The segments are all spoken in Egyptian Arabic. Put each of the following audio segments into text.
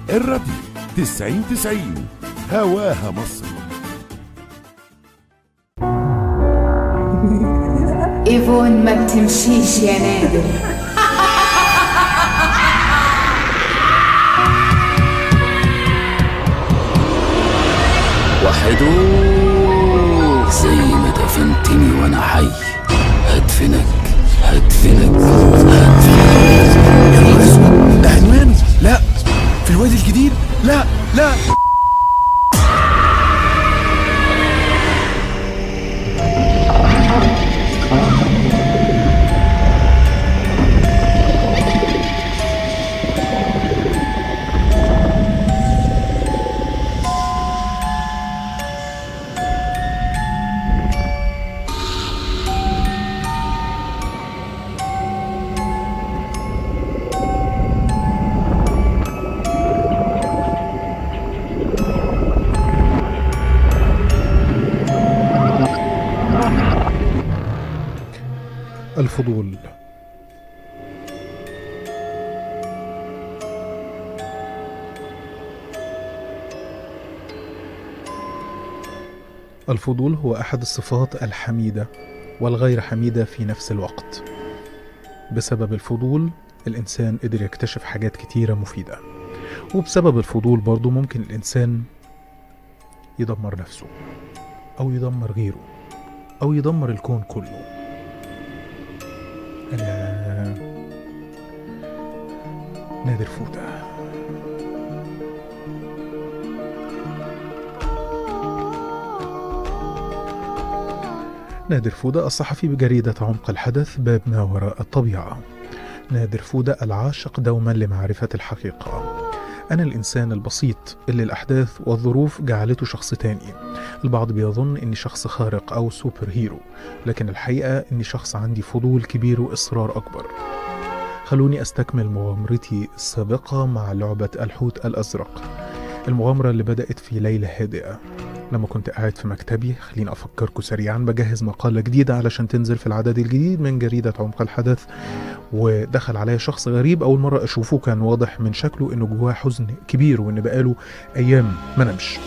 الراديو 90 90 هواها مصر ايفون ما بتمشيش يا نادر وحدوك زي ما دفنتني وانا حي هدفنك هدفنك هدفنك ده عنوان لا في الوادي الجديد لا لا الفضول الفضول هو احد الصفات الحميده والغير حميده في نفس الوقت بسبب الفضول الانسان قدر يكتشف حاجات كتيره مفيده وبسبب الفضول برضو ممكن الانسان يدمر نفسه او يدمر غيره او يدمر الكون كله أنا نادر فودة نادر فودة الصحفي بجريدة عمق الحدث باب ما وراء الطبيعة نادر فودة العاشق دوما لمعرفة الحقيقة أنا الإنسان البسيط اللي الأحداث والظروف جعلته شخص تاني البعض بيظن إني شخص خارق أو سوبر هيرو لكن الحقيقة إني شخص عندي فضول كبير وإصرار أكبر خلوني أستكمل مغامرتي السابقة مع لعبة الحوت الأزرق المغامرة اللي بدأت في ليلة هادئة لما كنت قاعد في مكتبي خليني أفكركم سريعا بجهز مقالة جديدة علشان تنزل في العدد الجديد من جريدة عمق الحدث ودخل عليا شخص غريب أول مرة أشوفه كان واضح من شكله إنه جواه حزن كبير وإن بقاله أيام ما نمش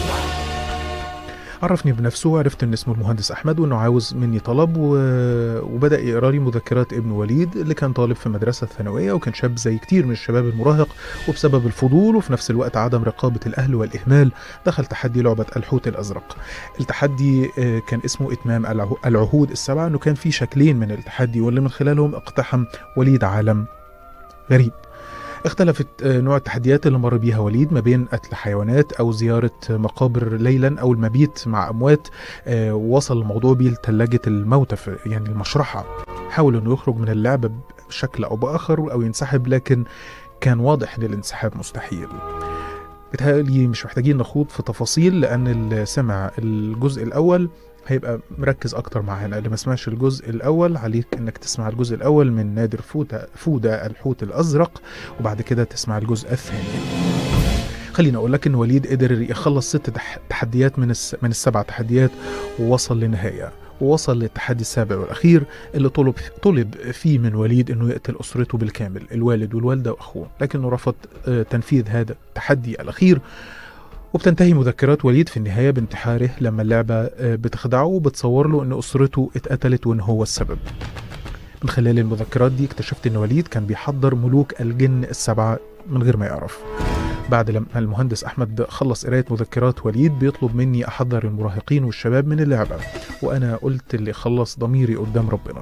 عرفني بنفسه وعرفت ان اسمه المهندس احمد وانه عاوز مني طلب و... وبدا يقرا لي مذكرات ابن وليد اللي كان طالب في مدرسه ثانويه وكان شاب زي كتير من الشباب المراهق وبسبب الفضول وفي نفس الوقت عدم رقابه الاهل والاهمال دخل تحدي لعبه الحوت الازرق التحدي آه، كان اسمه اتمام العه- العهود السبعه انه كان في شكلين من التحدي واللي من خلالهم اقتحم وليد عالم غريب اختلفت آه، نوع التحديات اللي مر بيها وليد ما بين قتل حيوانات او زياره مقابر ليلا او المبيت مع اموات آه، وصل الموضوع بيه لثلاجه الموتى في يعني المشرحه حاول انه يخرج من اللعبه بشكل او باخر او ينسحب لكن كان واضح ان الانسحاب مستحيل بتهيألي مش محتاجين نخوض في تفاصيل لان اللي سمع الجزء الاول هيبقى مركز اكتر معانا اللي ما سمعش الجزء الاول عليك انك تسمع الجزء الاول من نادر فوده فوده الحوت الازرق وبعد كده تسمع الجزء الثاني خليني اقول لك ان وليد قدر يخلص ست تح- تحديات من الس... من السبع تحديات ووصل لنهايه ووصل للتحدي السابع والاخير اللي طلب طلب فيه من وليد انه يقتل اسرته بالكامل الوالد والوالده واخوه لكنه رفض آه، تنفيذ هذا التحدي الاخير وبتنتهي مذكرات وليد في النهايه بانتحاره لما اللعبه آه، بتخدعه وبتصور له ان اسرته اتقتلت وان هو السبب من خلال المذكرات دي اكتشفت ان وليد كان بيحضر ملوك الجن السبعه من غير ما يعرف بعد لما المهندس احمد خلص قرايه مذكرات وليد بيطلب مني احضر المراهقين والشباب من اللعبه وانا قلت اللي خلص ضميري قدام ربنا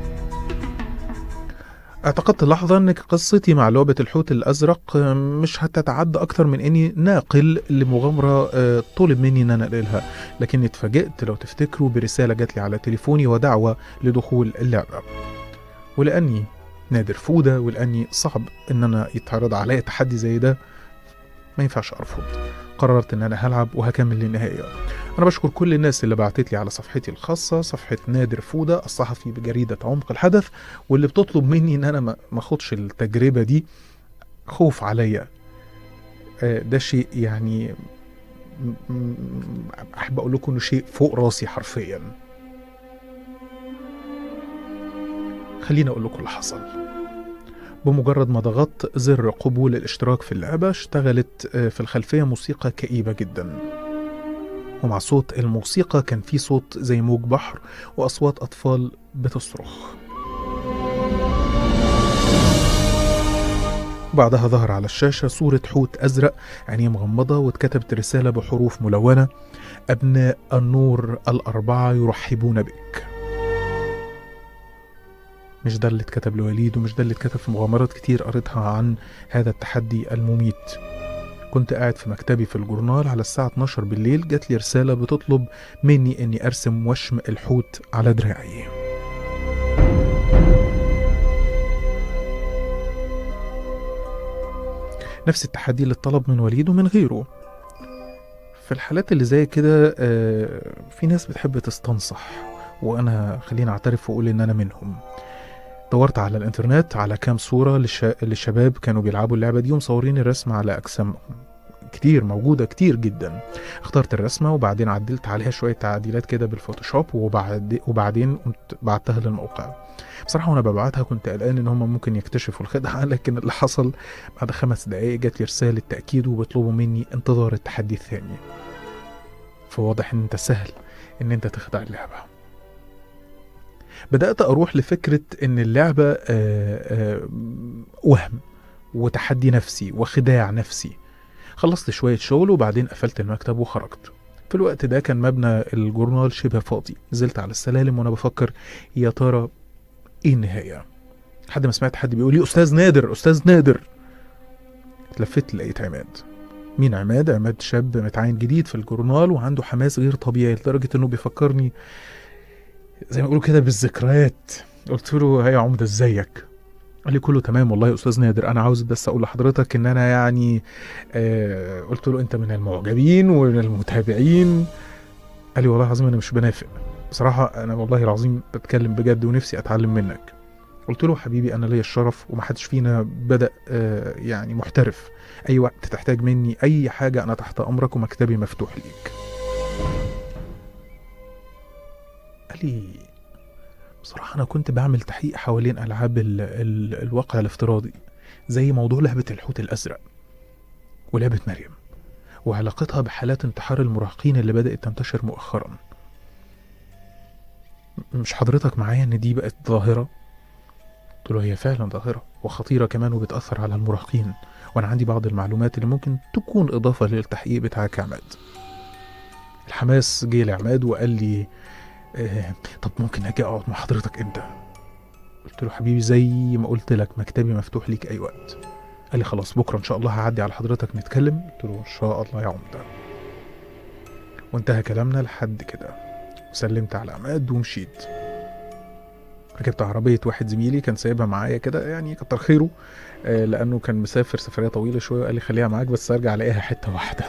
اعتقدت لحظة ان قصتي مع لعبة الحوت الازرق آه، مش هتتعدى اكتر من اني ناقل لمغامرة آه، طلب مني ان انا انقلها لكني اتفاجئت لو تفتكروا برسالة جات لي على تليفوني ودعوة لدخول اللعبة ولاني نادر فودة ولاني صعب ان انا يتعرض عليا تحدي زي ده ما ينفعش ارفض قررت ان انا هلعب وهكمل للنهايه انا بشكر كل الناس اللي بعتت لي على صفحتي الخاصه صفحه نادر فوده الصحفي بجريده عمق الحدث واللي بتطلب مني ان انا ما ما اخدش التجربه دي خوف عليا آه، ده شيء يعني م- م- احب اقول لكم انه شيء فوق راسي حرفيا خليني اقول لكم اللي حصل بمجرد ما ضغطت زر قبول الاشتراك في اللعبة اشتغلت آه، في الخلفية موسيقى كئيبة جدا ومع صوت الموسيقى كان في صوت زي موج بحر وأصوات أطفال بتصرخ بعدها ظهر على الشاشة صورة حوت أزرق عينيه مغمضة واتكتبت رسالة بحروف ملونة أبناء النور الأربعة يرحبون بك مش ده اللي اتكتب لوليد ومش ده اللي اتكتب في مغامرات كتير قريتها عن هذا التحدي المميت كنت قاعد في مكتبي في الجورنال على الساعة 12 بالليل جات لي رسالة بتطلب مني اني ارسم وشم الحوت على دراعي نفس التحدي اللي اتطلب من وليد ومن غيره في الحالات اللي زي كده آه، في ناس بتحب تستنصح وانا خليني اعترف واقول ان انا منهم دورت على الانترنت على كام صورة للش... للشباب كانوا بيلعبوا اللعبة دي ومصورين الرسمة على أجسامهم كتير موجودة كتير جدا اخترت الرسمة وبعدين عدلت عليها شوية تعديلات كده بالفوتوشوب وبعد... وبعدين قمت بعتها للموقع بصراحة وانا ببعتها كنت قلقان ان هم ممكن يكتشفوا الخدعة لكن اللي حصل بعد خمس دقايق جات لي رسالة تأكيد وبيطلبوا مني انتظار التحدي الثاني فواضح ان انت سهل ان انت تخدع اللعبة بدأت أروح لفكرة إن اللعبة آه، آه، وهم وتحدي نفسي وخداع نفسي خلصت شوية شغل وبعدين قفلت المكتب وخرجت في الوقت ده كان مبنى الجورنال شبه فاضي نزلت على السلالم وأنا بفكر يا ترى إيه النهاية لحد ما سمعت حد بيقول لي أستاذ نادر أستاذ نادر اتلفت لقيت عماد مين عماد؟ عماد شاب متعين جديد في الجورنال وعنده حماس غير طبيعي لدرجة إنه بيفكرني زي ما بيقولوا كده بالذكريات قلت له يا عمده ازيك قال لي كله تمام والله يا استاذ نادر انا عاوز بس اقول لحضرتك ان انا يعني آه قلت له انت من المعجبين ومن المتابعين قال لي والله العظيم انا مش بنافق بصراحه انا والله العظيم بتكلم بجد ونفسي اتعلم منك قلت له حبيبي انا ليا الشرف ومحدش فينا بدا آه يعني محترف اي وقت تحتاج مني اي حاجه انا تحت امرك ومكتبي مفتوح ليك قال لي بصراحة أنا كنت بعمل تحقيق حوالين ألعاب ال ال الواقع الافتراضي زي موضوع لعبة الحوت الأزرق ولعبة مريم وعلاقتها بحالات انتحار المراهقين اللي بدأت تنتشر مؤخرا م- مش حضرتك معايا إن دي بقت ظاهرة؟ قلت له هي فعلا ظاهرة وخطيرة كمان وبتأثر على المراهقين وأنا عندي بعض المعلومات اللي ممكن تكون إضافة للتحقيق بتاعك يا عماد الحماس جه لعماد وقال لي آه، طب ممكن اجي اقعد مع حضرتك امتى قلت له حبيبي زي ما قلت لك مكتبي مفتوح ليك اي وقت قال لي خلاص بكره ان شاء الله هعدي على حضرتك نتكلم قلت له ان شاء الله يا عمده وانتهى كلامنا لحد كده وسلمت على عماد ومشيت ركبت عربية واحد زميلي كان سايبها معايا كده يعني كتر خيره آه، لأنه كان مسافر سفرية طويلة شوية وقال لي خليها معاك بس أرجع ألاقيها حتة واحدة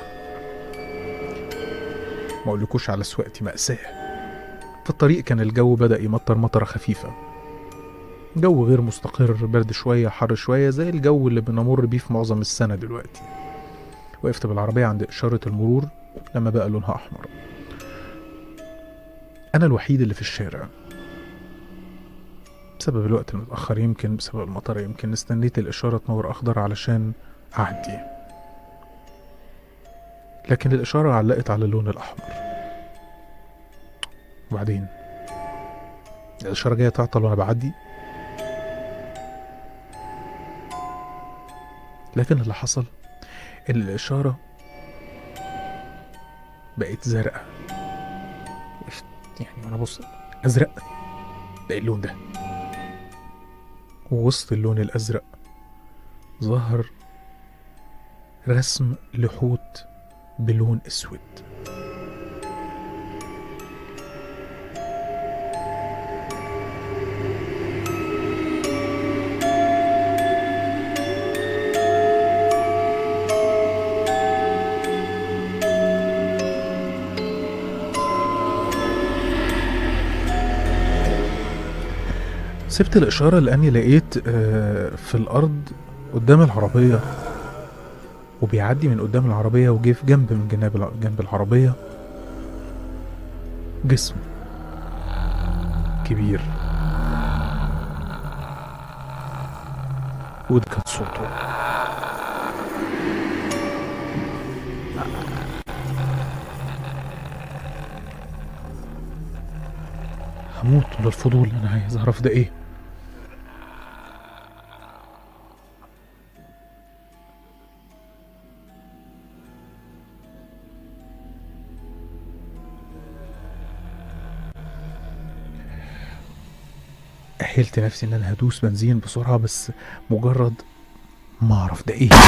ما أقولكوش على سواقتي مأساة في الطريق كان الجو بدأ يمطر مطرة خفيفة جو غير مستقر برد شوية حر شوية زي الجو اللي بنمر بيه في معظم السنة دلوقتي وقفت بالعربية عند إشارة المرور لما بقى لونها أحمر أنا الوحيد اللي في الشارع بسبب الوقت المتأخر يمكن بسبب المطر يمكن استنيت الإشارة تنور أخضر علشان أعدي لكن الإشارة علقت على اللون الأحمر وبعدين الإشارة جاية تعطل وأنا بعدي لكن اللي حصل إن الإشارة بقت زرقاء وقفت يعني وأنا بص أزرق ده إيه اللون ده ووسط اللون الأزرق ظهر رسم لحوت بلون أسود سبت الإشارة لأني لقيت آه، في الأرض قدام العربية وبيعدي من قدام العربية وجه في جنب من جناب الع- جنب العربية جسم كبير وده كان صوته هموت من الفضول انا عايز اعرف ده ايه أهلت نفسي ان انا هدوس بنزين بسرعة بس مجرد ما اعرف ده ايه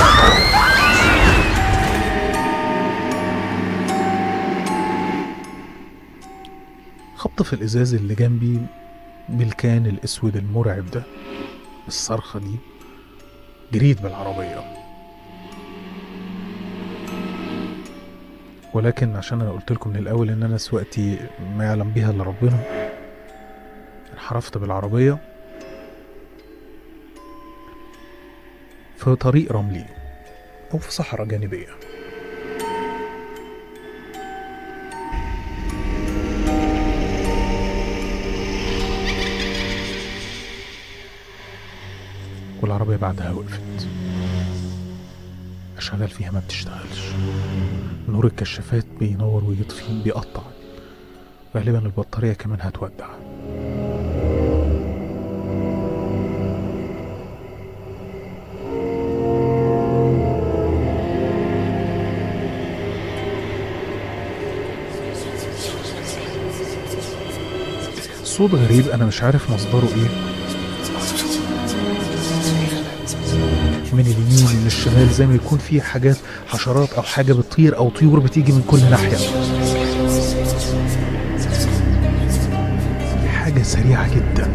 خبط في الازاز اللي جنبي بالكان الاسود المرعب ده الصرخة دي جريت بالعربية ولكن عشان انا قلت لكم من الاول ان انا سواقتي ما يعلم بيها الا ربنا انحرفت بالعربية في طريق رملي أو في صحراء جانبية والعربية بعدها وقفت أشغال فيها ما بتشتغلش نور الكشافات بينور ويطفي بيقطع غالبا البطارية كمان هتودع صوت غريب انا مش عارف مصدره ايه من اليمين من الشمال زي ما يكون في حاجات حشرات او حاجه بتطير او طيور بتيجي من كل ناحيه حاجه سريعه جدا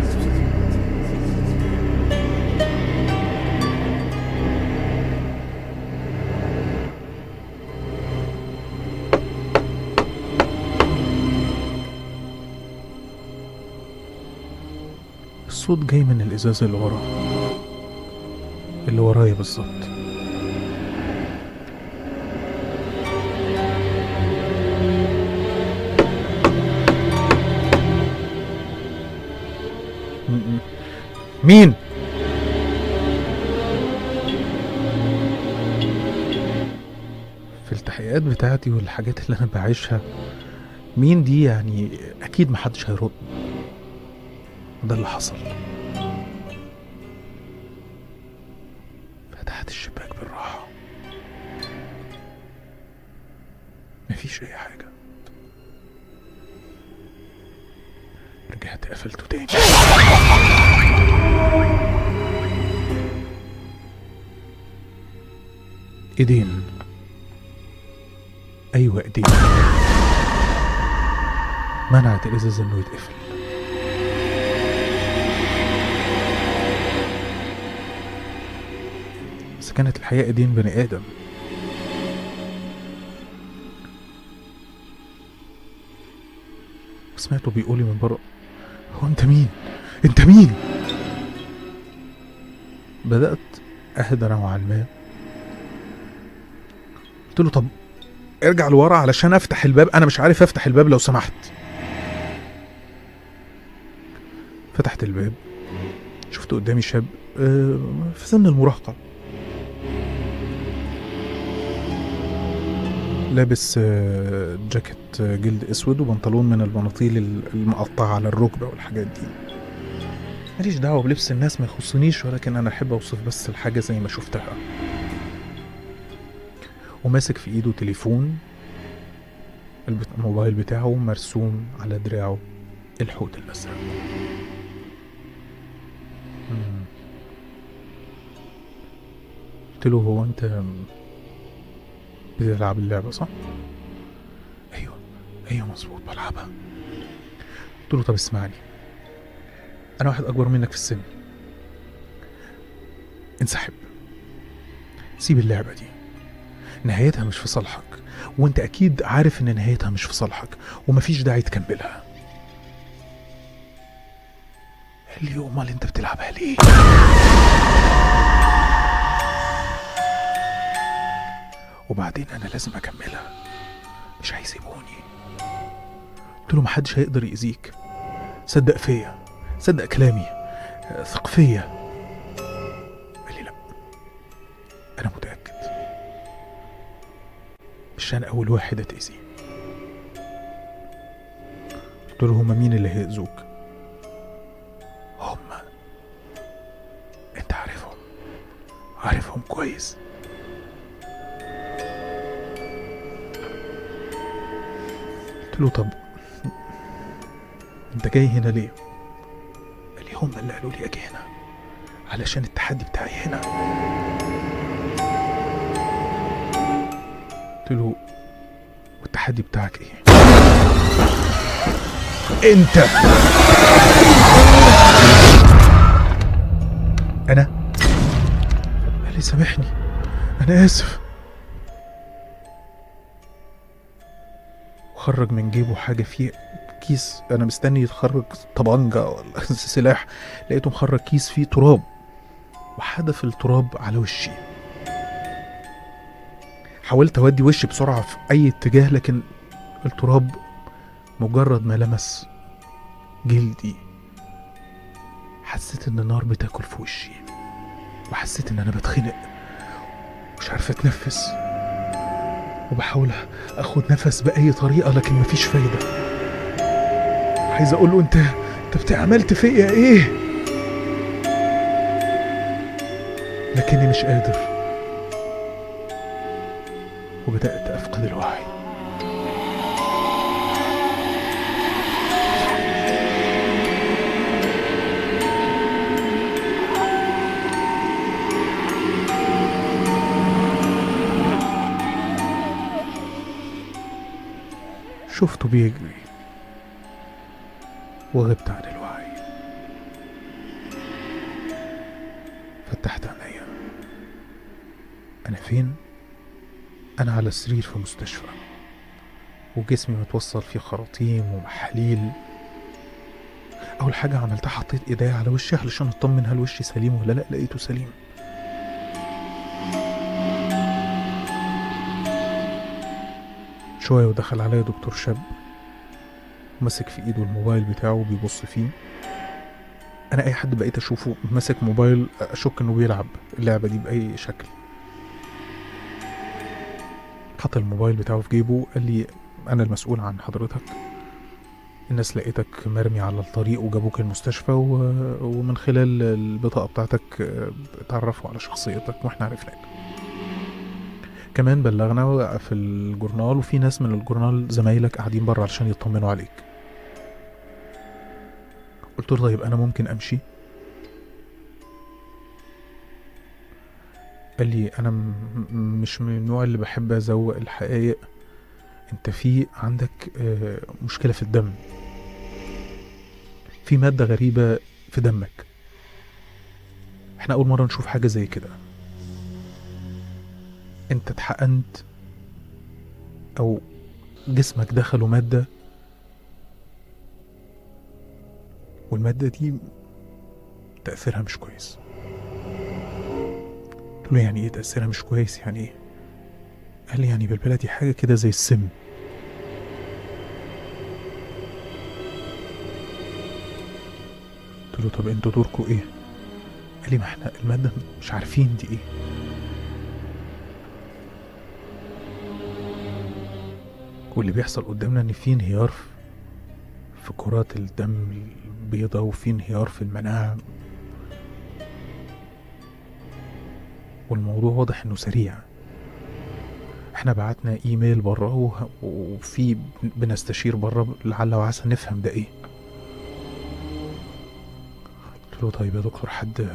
الصوت جاي من الازاز اللي ورا اللي ورايا بالظبط م- م- مين في التحقيقات بتاعتي والحاجات اللي انا بعيشها مين دي يعني اكيد محدش هيرد ده اللي حصل فتحت الشباك بالراحة مفيش أي حاجة رجعت قفلته تاني ايدين ايوه ايدين منعت الازاز انه يتقفل بس كانت الحقيقة ايدين بني ادم سمعته بيقولي من بره هو انت مين انت مين بدأت اهدى نوعا ما قلت له طب ارجع لورا علشان افتح الباب انا مش عارف افتح الباب لو سمحت فتحت الباب شفت قدامي شاب آه، في سن المراهقة لابس آه، جاكيت آه، جلد اسود وبنطلون من البناطيل ال- المقطعة على الركبة والحاجات دي ماليش دعوة بلبس الناس ما يخصنيش ولكن انا احب اوصف بس الحاجة زي ما شفتها وماسك في ايده تليفون البت- الموبايل بتاعه مرسوم على دراعه الحوت الازرق مم. قلت له هو انت بتلعب اللعبة صح؟ ايوه ايوه مظبوط بلعبها قلت له طب اسمعني انا واحد اكبر منك في السن انسحب سيب اللعبة دي نهايتها مش في صالحك وانت اكيد عارف ان نهايتها مش في صالحك ومفيش داعي تكملها قال لي امال انت بتلعبها ليه وبعدين انا لازم اكملها مش هيسيبوني قلت له محدش هيقدر يأذيك صدق فيا صدق كلامي ثق فيا مش أنا أول واحد أتأذي قلت له هما مين اللي هيأذوك هما أنت عارفهم عارفهم كويس قلت له طب انت جاي هنا ليه قال لي هم اللي قالوا لي اجي هنا علشان التحدي بتاعي هنا قلت له والتحدي بتاعك ايه انت انا قال لي سامحني انا اسف وخرج من جيبه حاجه فيه كيس انا مستني يتخرج طبنجة ولا سلاح لقيته مخرج كيس فيه تراب وحدف التراب على وشي حاولت اودي وشي بسرعة في اي اتجاه لكن التراب مجرد ما لمس جلدي حسيت ان النار بتاكل في وشي وحسيت ان انا بتخنق مش عارف اتنفس وبحاول اخد نفس باي طريقه لكن مفيش فايده عايز اقول له انت انت بتاع- عملت فيا ايه لكني مش قادر وبدات افقد الوعي شفته بيجري وغبت عن الوعي فتحت عينيا انا فين انا على سرير في مستشفى وجسمي متوصل فيه خراطيم ومحاليل اول حاجه عملتها حطيت ايديا على وشي علشان اطمن هل وشي سليم ولا لا لقيته سليم شويه ودخل عليا دكتور شاب ماسك في ايده الموبايل بتاعه وبيبص فيه انا اي حد بقيت اشوفه ماسك موبايل اشك انه بيلعب اللعبه دي باي شكل حط الموبايل بتاعه في جيبه قال لي انا المسؤول عن حضرتك الناس لقيتك مرمي على الطريق وجابوك المستشفى و... ومن خلال البطاقة بتاعتك آه، اتعرفوا على شخصيتك واحنا عرفناك كمان بلغنا في الجورنال وفي ناس من الجورنال زمايلك قاعدين بره علشان يطمنوا عليك قلت له طيب انا ممكن امشي قال لي انا م- م- مش من النوع اللي بحب ازوق الحقائق انت في عندك آه، مشكلة في الدم في مادة غريبة في دمك احنا اول مرة نشوف حاجة زي كده انت اتحقنت او جسمك دخله مادة والمادة دي تأثيرها مش كويس قلت له يعني ايه تأثيرها مش كويس يعني ايه قال لي يعني بالبلدي حاجة كده زي السم قلت له طب انتوا دوركوا ايه قال لي ما احنا المادة مش عارفين دي ايه واللي بيحصل قدامنا ان في انهيار في- في كرات الدم البيضاء وفي انهيار في المناعة والموضوع واضح انه سريع احنا بعتنا ايميل بره وه- وفي بنستشير بره لعل وعسى نفهم ده ايه قلت له طيب يا دكتور حد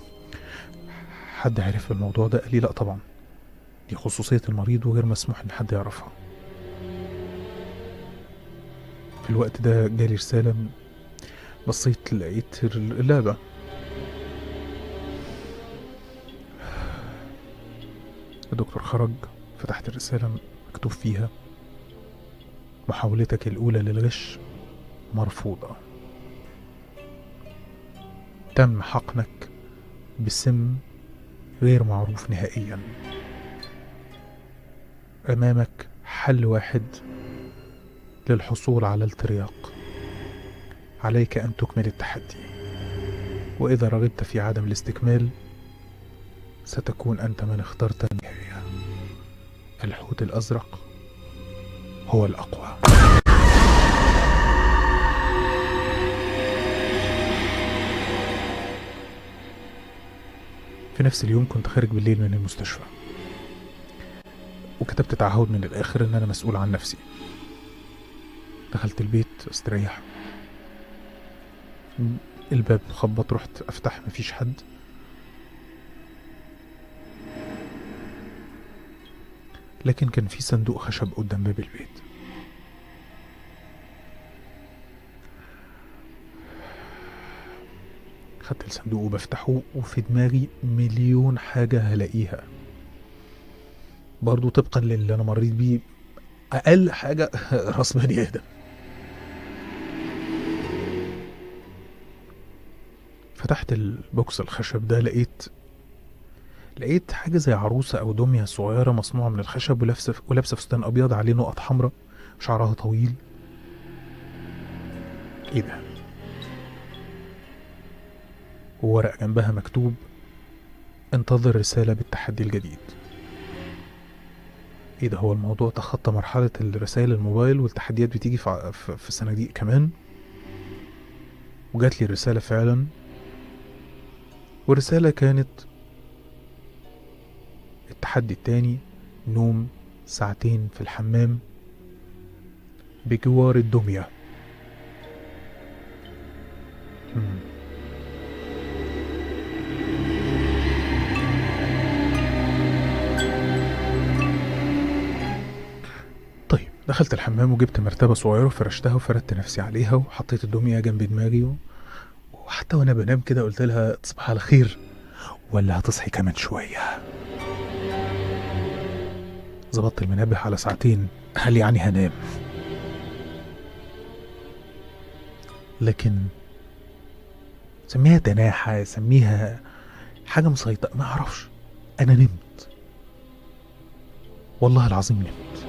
حد عرف الموضوع ده قال لي لا طبعا دي خصوصية المريض وغير مسموح ان حد يعرفها في الوقت ده جالي رسالة بصيت لقيت اللعبة الدكتور خرج فتحت الرسالة مكتوب فيها محاولتك الأولى للغش مرفوضة تم حقنك بسم غير معروف نهائيا أمامك حل واحد للحصول على الترياق عليك أن تكمل التحدي وإذا رغبت في عدم الاستكمال ستكون أنت من اخترت النهاية الحوت الأزرق هو الأقوى في نفس اليوم كنت خارج بالليل من المستشفى وكتبت تعهد من الآخر إن أنا مسؤول عن نفسي دخلت البيت استريح الباب خبط رحت أفتح مفيش حد لكن كان في صندوق خشب قدام باب البيت خدت الصندوق وبفتحه وفي دماغي مليون حاجة هلاقيها برضو طبقا للي أنا مريت بيه أقل حاجة راس بني آدم فتحت البوكس الخشب ده لقيت لقيت حاجة زي عروسة أو دمية صغيرة مصنوعة من الخشب ولابسة ولابسة فستان أبيض عليه نقط حمراء شعرها طويل إيه ده؟ وورق جنبها مكتوب انتظر رسالة بالتحدي الجديد ايه ده هو الموضوع تخطى مرحلة الرسائل الموبايل والتحديات بتيجي في, ع- في, في صناديق كمان وجات لي الرسالة فعلا والرسالة كانت التحدي التاني نوم ساعتين في الحمام بجوار الدمية مم. طيب دخلت الحمام وجبت مرتبة صغيرة وفرشتها وفردت نفسي عليها وحطيت الدمية جنب دماغي و... وحتى وانا بنام كده قلت لها تصبح على خير ولا هتصحي كمان شوية ظبطت المنبه على ساعتين هل يعني هنام لكن سميها تناحة سميها حاجة مسيطرة ما أعرفش أنا نمت والله العظيم نمت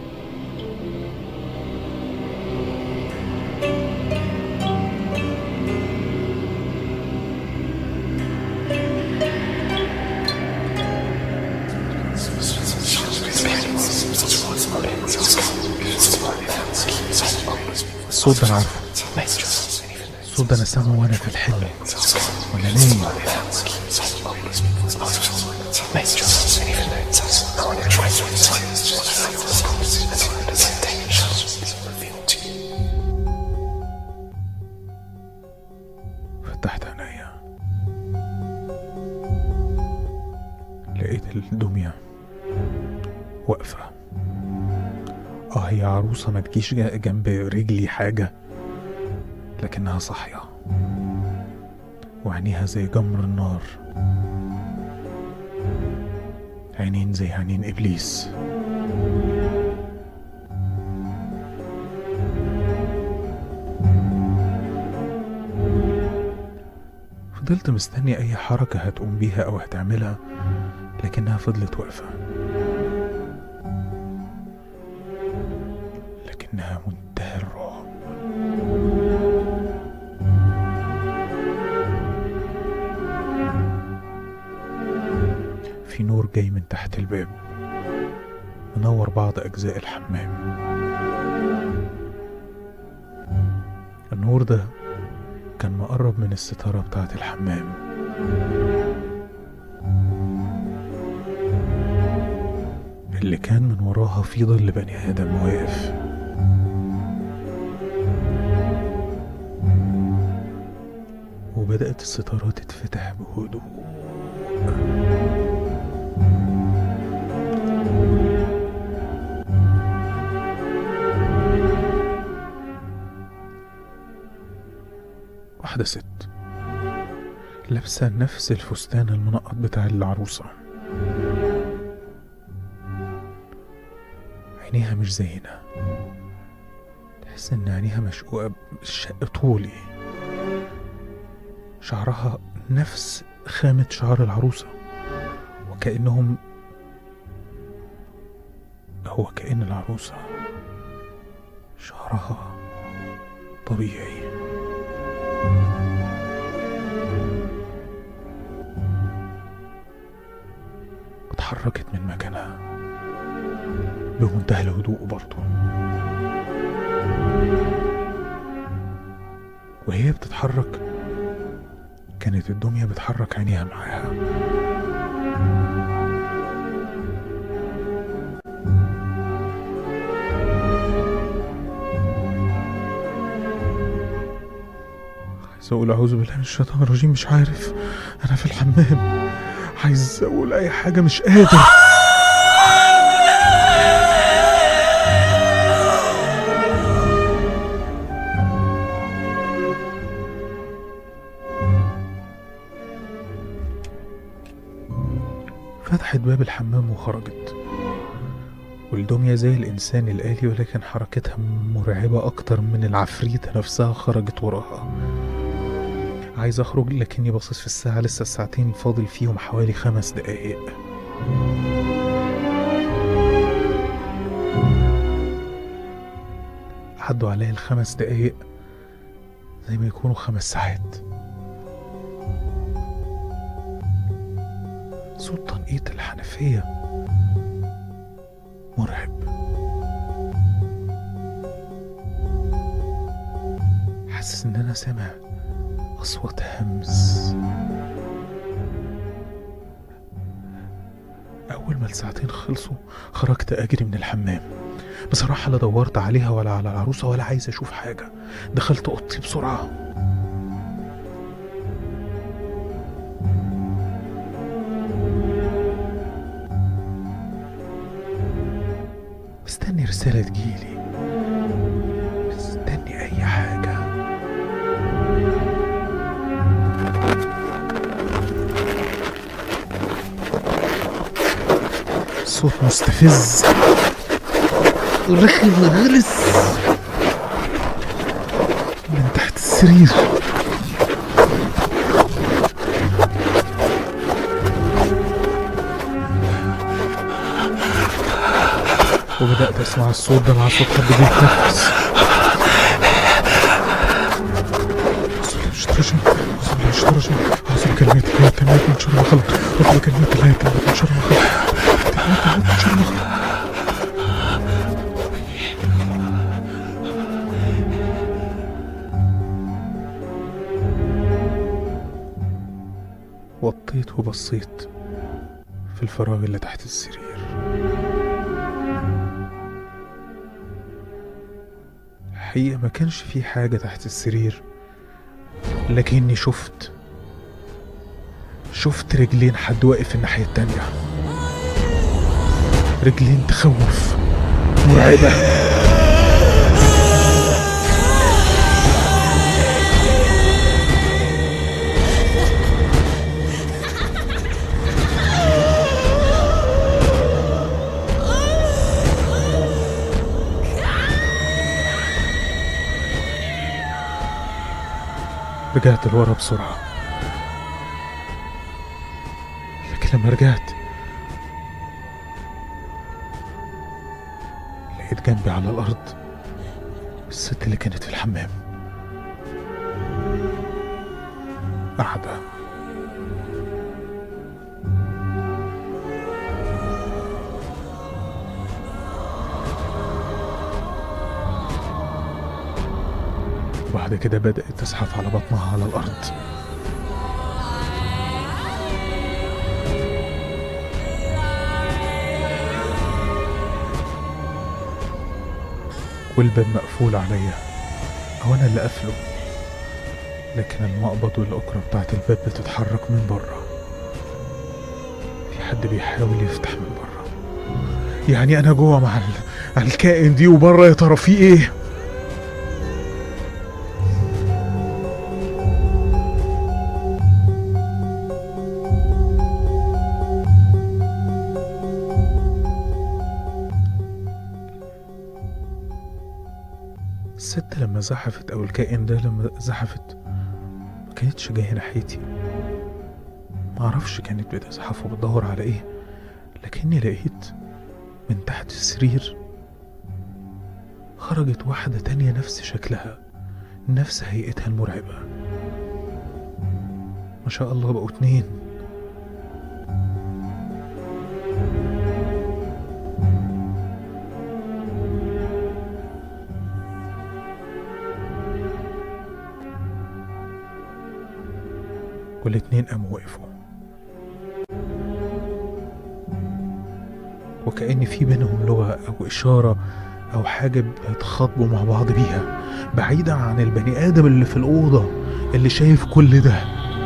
الصوت ده انا عارفه الصوت ده انا سامعه وانا في الحلم وانا نايم فتحت عينيا لقيت الدمية واقفة اه هي عروسة ما تجيش جا- جنب رجلي حاجة لكنها صاحية وعينيها زي جمر النار عينين زي عينين إبليس فضلت مستني أي حركة هتقوم بيها أو هتعملها لكنها فضلت واقفة لكنها منتهى الرعب في نور جاي من تحت الباب منور بعض أجزاء الحمام النور ده كان مقرب من الستارة بتاعة الحمام اللي كان من وراها في ظل بني آدم واقف وبدأت الستارة تتفتح بهدوء واحدة ست لابسة نفس الفستان المنقط بتاع العروسة عينيها مش زينا تحس ان عينيها مشقوقة بشق طولي شعرها نفس خامة شعر العروسة وكأنهم هو كأن العروسة شعرها طبيعي اتحركت من مكانها بمنتهى الهدوء برضه وهي بتتحرك كانت الدمية بتحرك عينيها معاها عايز اقول اعوذ بالله من الشيطان الرجيم مش عارف انا في الحمام عايز اقول اي حاجة مش قادر فتحت باب الحمام وخرجت والدمية زي الإنسان الآلي ولكن حركتها مرعبة أكتر من العفريتة نفسها خرجت وراها عايز أخرج لكني باصص في الساعة لسه الساعتين فاضل فيهم حوالي خمس دقايق عدوا عليا الخمس دقايق زي ما يكونوا خمس ساعات صوت تنقيط الحنفية مرعب حاسس ان انا سامع اصوات همس اول ما الساعتين خلصوا خرجت اجري من الحمام بصراحة لا دورت عليها ولا على العروسة ولا عايز اشوف حاجة دخلت اوضتي بسرعة مستني رسالة تجيلي مستني أي حاجة صوت مستفز رخم وغلس من تحت السرير وبدأت أسمع الصوت ده مع صوت حد بيتنفس اشترجم اشترجم أعوذ بكلمات الله التامات من شر ما خلق أعوذ بكلمات الله التامات من شر ما خلق كلمات الله من شر ما خلق وطيت وبصيت في الفراغ اللي تحت السرير حقيقة ما كانش في حاجة تحت السرير لكني شفت شفت رجلين حد واقف الناحية التانية رجلين تخوف مرعبة رجعت لورا بسرعة لكن لما رجعت لقيت جنبي على الأرض الست اللي كانت في الحمام قاعدة وبعد كده بدأت تزحف على بطنها على الأرض والباب مقفول عليا أو أنا اللي قافله لكن المقبض والأكرة بتاعت الباب بتتحرك من بره في حد بيحاول يفتح من بره يعني أنا جوه مع ال- الكائن دي وبره يا ترى في إيه؟ الست لما زحفت او الكائن ده لما زحفت ما كانتش جايه ناحيتي معرفش كانت بتزحف وبتدور على ايه لكني لقيت من تحت السرير خرجت واحدة تانية نفس شكلها نفس هيئتها المرعبة ما شاء الله بقوا اتنين والاتنين قاموا وقفوا وكأن في بينهم لغة أو إشارة أو حاجة بيتخاطبوا مع بعض بيها بعيدا عن البني آدم اللي في الأوضة اللي شايف كل ده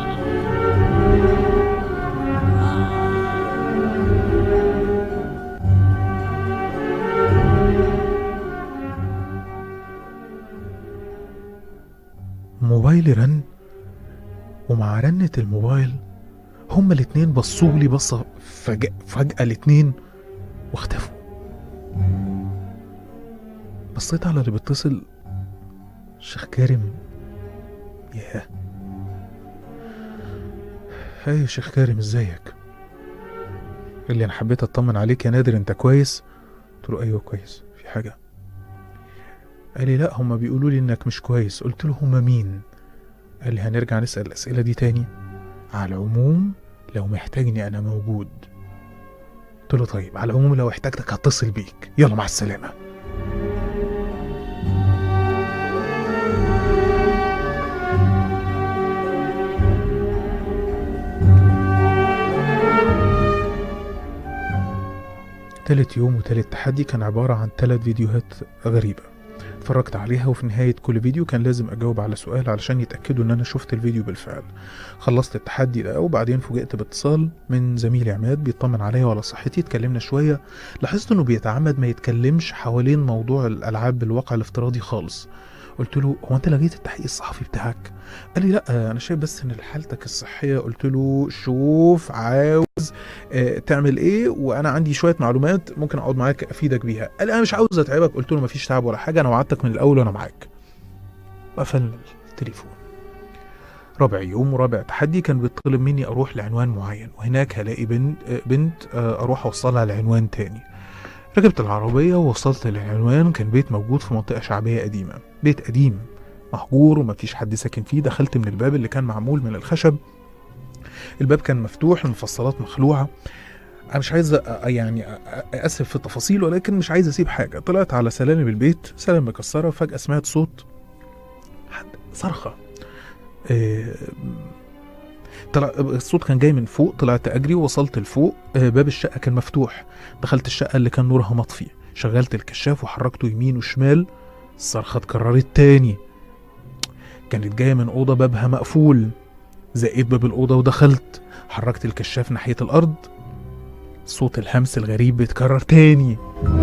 موبايلي رن ومع رنة الموبايل هما الاتنين بصولي بصة فجأة, فجأة الاتنين واختفوا بصيت على اللي بيتصل شيخ كارم ياه هاي يا شيخ كارم ازيك قال لي انا حبيت اطمن عليك يا نادر انت كويس قلت له ايوه كويس في حاجه قال لي لا هما بيقولوا لي انك مش كويس قلت له هما مين قال لي هنرجع نسال الاسئله دي تاني على العموم لو محتاجني انا موجود قلت له طيب على العموم لو احتاجتك هتصل بيك يلا مع السلامه تالت يوم وتالت تحدي كان عبارة عن تلات فيديوهات غريبة اتفرجت عليها وفي نهاية كل فيديو كان لازم أجاوب على سؤال علشان يتأكدوا إن أنا شفت الفيديو بالفعل خلصت التحدي ده وبعدين فوجئت باتصال من زميلي عماد بيطمن عليا وعلى صحتي اتكلمنا شوية لاحظت إنه بيتعمد ما يتكلمش حوالين موضوع الألعاب بالواقع الافتراضي خالص قلت له هو انت لغيت التحقيق الصحفي بتاعك قال لي لا انا شايف بس ان حالتك الصحيه قلت له شوف عاوز آه، تعمل ايه وانا عندي شويه معلومات ممكن اقعد معاك افيدك بيها قال لي انا مش عاوز اتعبك قلت له مفيش تعب ولا حاجه انا وعدتك من الاول وانا معاك وقفلنا التليفون رابع يوم ورابع تحدي كان بيطلب مني اروح لعنوان معين وهناك هلاقي بنت آه، بنت آه، اروح اوصلها لعنوان تاني ركبت العربية ووصلت للعنوان كان بيت موجود في منطقة شعبية قديمة بيت قديم مهجور ومفيش حد ساكن فيه دخلت من الباب اللي كان معمول من الخشب الباب كان مفتوح المفصلات مخلوعة أنا مش عايز أ- أ- يعني أ- أ- أسف في التفاصيل ولكن مش عايز أسيب حاجة طلعت على سلالم البيت سلم مكسرة فجأة سمعت صوت حد صرخة آه، طلع الصوت كان جاي من فوق طلعت اجري ووصلت لفوق آه، باب الشقه كان مفتوح دخلت الشقه اللي كان نورها مطفي شغلت الكشاف وحركته يمين وشمال الصرخه اتكررت تاني كانت جايه من اوضه بابها مقفول زقيت باب الاوضه ودخلت حركت الكشاف ناحيه الارض صوت الهمس الغريب بيتكرر تاني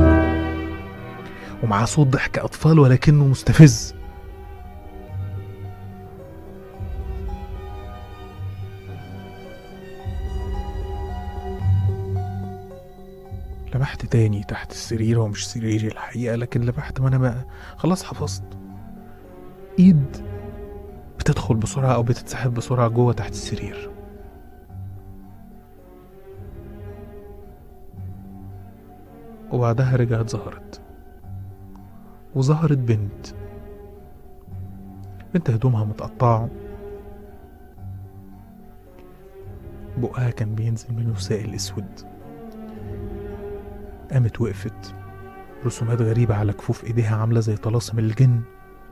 ومع صوت ضحك اطفال ولكنه مستفز لمحت تاني تحت السرير هو مش سريري الحقيقة لكن لمحت ما أنا بقى خلاص حفظت إيد بتدخل بسرعة أو بتتسحب بسرعة جوه تحت السرير وبعدها رجعت ظهرت وظهرت بنت بنت هدومها متقطعة بقها كان بينزل منه سائل اسود قامت وقفت رسومات غريبة على كفوف ايديها عاملة زي طلاسم الجن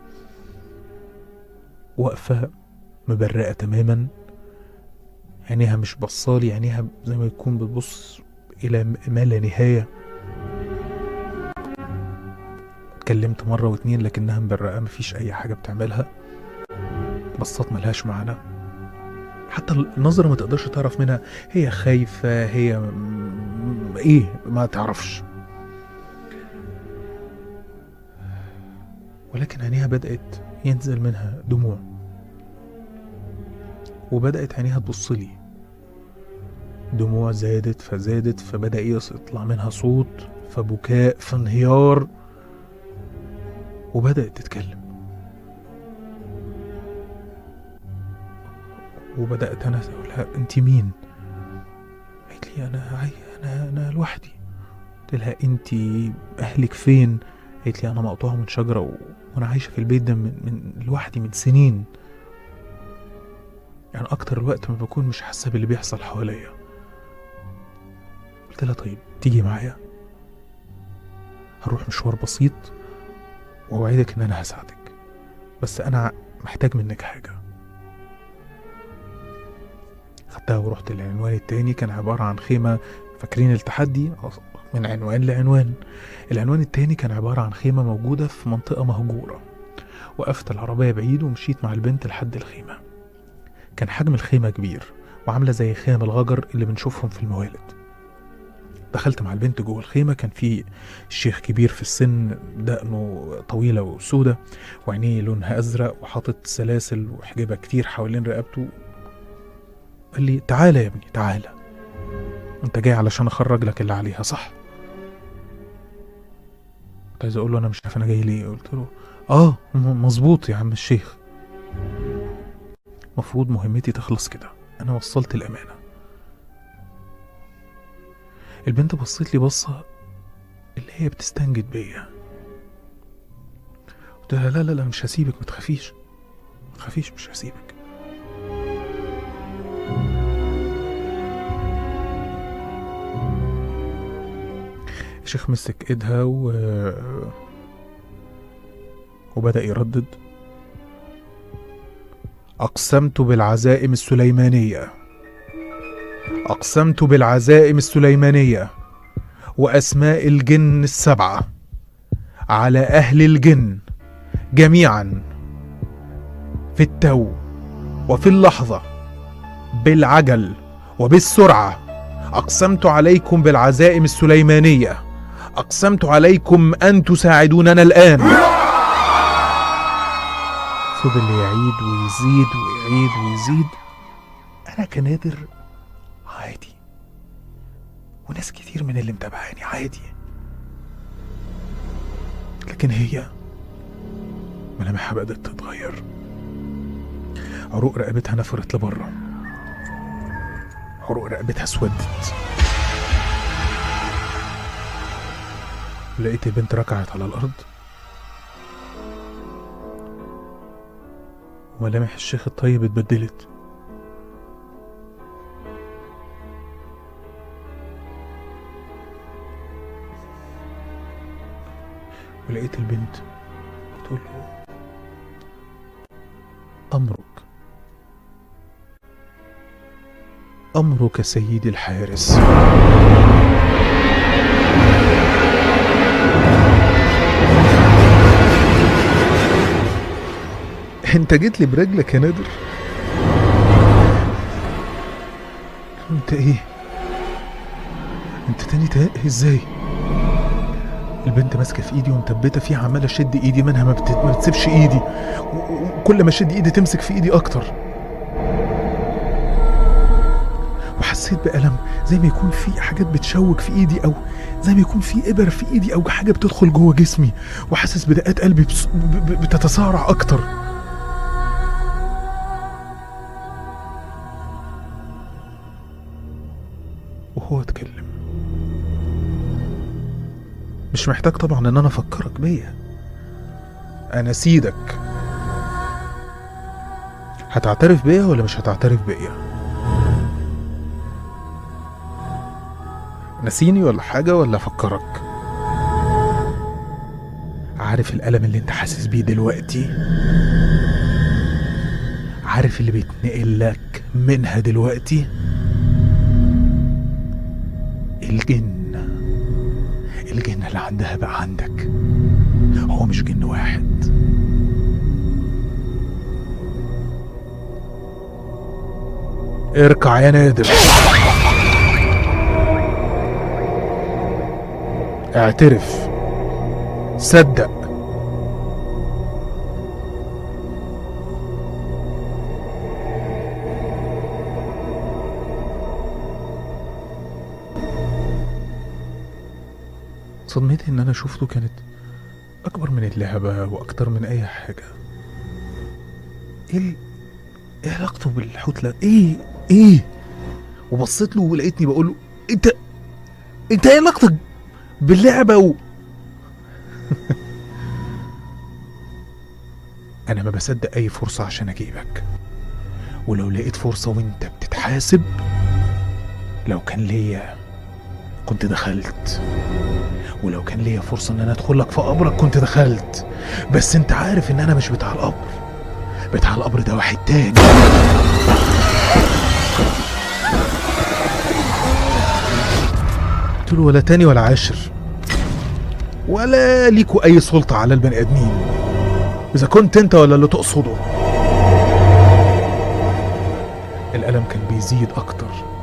واقفة مبرقة تماما عينيها مش بصالي عينيها زي ما يكون بتبص إلى م- ما لا نهاية اتكلمت مرة واتنين لكنها مبرقة مفيش أي حاجة بتعملها بصات ملهاش معنى حتى النظرة ما تقدرش تعرف منها هي خايفة هي م- ايه ما تعرفش ولكن عينيها بدأت ينزل منها دموع وبدأت عينيها تبص لي دموع زادت فزادت فبدأ يص- يطلع منها صوت فبكاء فانهيار وبدأت تتكلم وبدأت أنا أقول لها أنت مين؟ قالت لي أنا عاي... أنا أنا لوحدي قلت لها أنت أهلك فين؟ قالت لي أنا مقطوعة من شجرة و... وأنا عايشة في البيت ده من... من لوحدي من سنين يعني أكتر الوقت ما بكون مش حاسة باللي بيحصل حواليا قلت لها طيب تيجي معايا هروح مشوار بسيط وأوعدك إن أنا هساعدك بس أنا محتاج منك حاجة خدتها ورحت للعنوان التاني كان عبارة عن خيمة فاكرين التحدي من عنوان لعنوان العنوان التاني كان عبارة عن خيمة موجودة في منطقة مهجورة وقفت العربية بعيد ومشيت مع البنت لحد الخيمة كان حجم الخيمة كبير وعاملة زي خيم الغجر اللي بنشوفهم في الموالد دخلت مع البنت جوه الخيمة كان في شيخ كبير في السن دقنه طويلة وسودة وعينيه لونها أزرق وحاطط سلاسل وحجابة كتير حوالين رقبته قال لي تعالى يا ابني تعالى انت جاي علشان اخرج لك اللي عليها صح كنت عايز اقول له انا مش عارف انا جاي ليه قلت له اه م- مظبوط يا عم الشيخ مفروض مهمتي تخلص كده انا وصلت الامانه البنت بصيت لي بصه اللي هي بتستنجد بيا قلت لها لا لا لا مش هسيبك ما تخافيش ما تخافيش مش هسيبك الشيخ مسك ايدها و... وبدأ يردد أقسمت بالعزائم السليمانية أقسمت بالعزائم السليمانية وأسماء الجن السبعة على أهل الجن جميعا في التو وفي اللحظة بالعجل وبالسرعة أقسمت عليكم بالعزائم السليمانية أقسمت عليكم أن تساعدوننا الآن فضل يعيد ويزيد ويعيد ويزيد أنا كنادر عادي وناس كتير من اللي متابعاني عادي لكن هي ملامحها بدأت تتغير عروق رقبتها نفرت لبره عروق رقبتها اسودت لقيت البنت ركعت على الأرض وملامح الشيخ الطيب اتبدلت ولقيت البنت بتقول له أمرك أمرك سيدي الحارس انت جيت لي برجلك يا نادر انت ايه انت تاني تاني ازاي البنت ماسكه في ايدي ومثبته فيها عماله اشد ايدي منها ما, بت... ما بتسيبش ايدي و- وكل ما اشد ايدي تمسك في ايدي اكتر وحسيت بألم زي ما يكون في حاجات بتشوك في ايدي او زي ما يكون في ابر في ايدي او حاجه بتدخل جوه جسمي وحاسس بدقات قلبي بس... ب... ب... بتتسارع اكتر وهو اتكلم مش محتاج طبعا ان انا افكرك بيا انا سيدك هتعترف بيا ولا مش هتعترف بيا نسيني ولا حاجة ولا افكرك عارف الألم اللي انت حاسس بيه دلوقتي عارف اللي بيتنقل لك منها دلوقتي الجن الجن اللي عندها بقى عندك هو مش جن واحد اركع يا نادر اعترف صدق صدمتي ان انا شفته كانت اكبر من اللعبة واكتر من اي حاجة ايه ال- ايه علاقته بالحوت لا ايه ايه وبصيت له ولقيتني بقول له انت انت ايه علاقتك باللعبة و... انا ما بصدق اي فرصة عشان اجيبك ولو لقيت فرصة وانت بتتحاسب لو كان ليا كنت دخلت ولو كان ليا فرصة ان انا ادخل لك في قبرك كنت دخلت بس انت عارف ان انا مش بتاع القبر بتاع القبر ده واحد تاني قلت له ولا تاني ولا عاشر ولا ليكوا اي سلطة على البني ادمين اذا كنت انت ولا اللي تقصده الألم كان بيزيد اكتر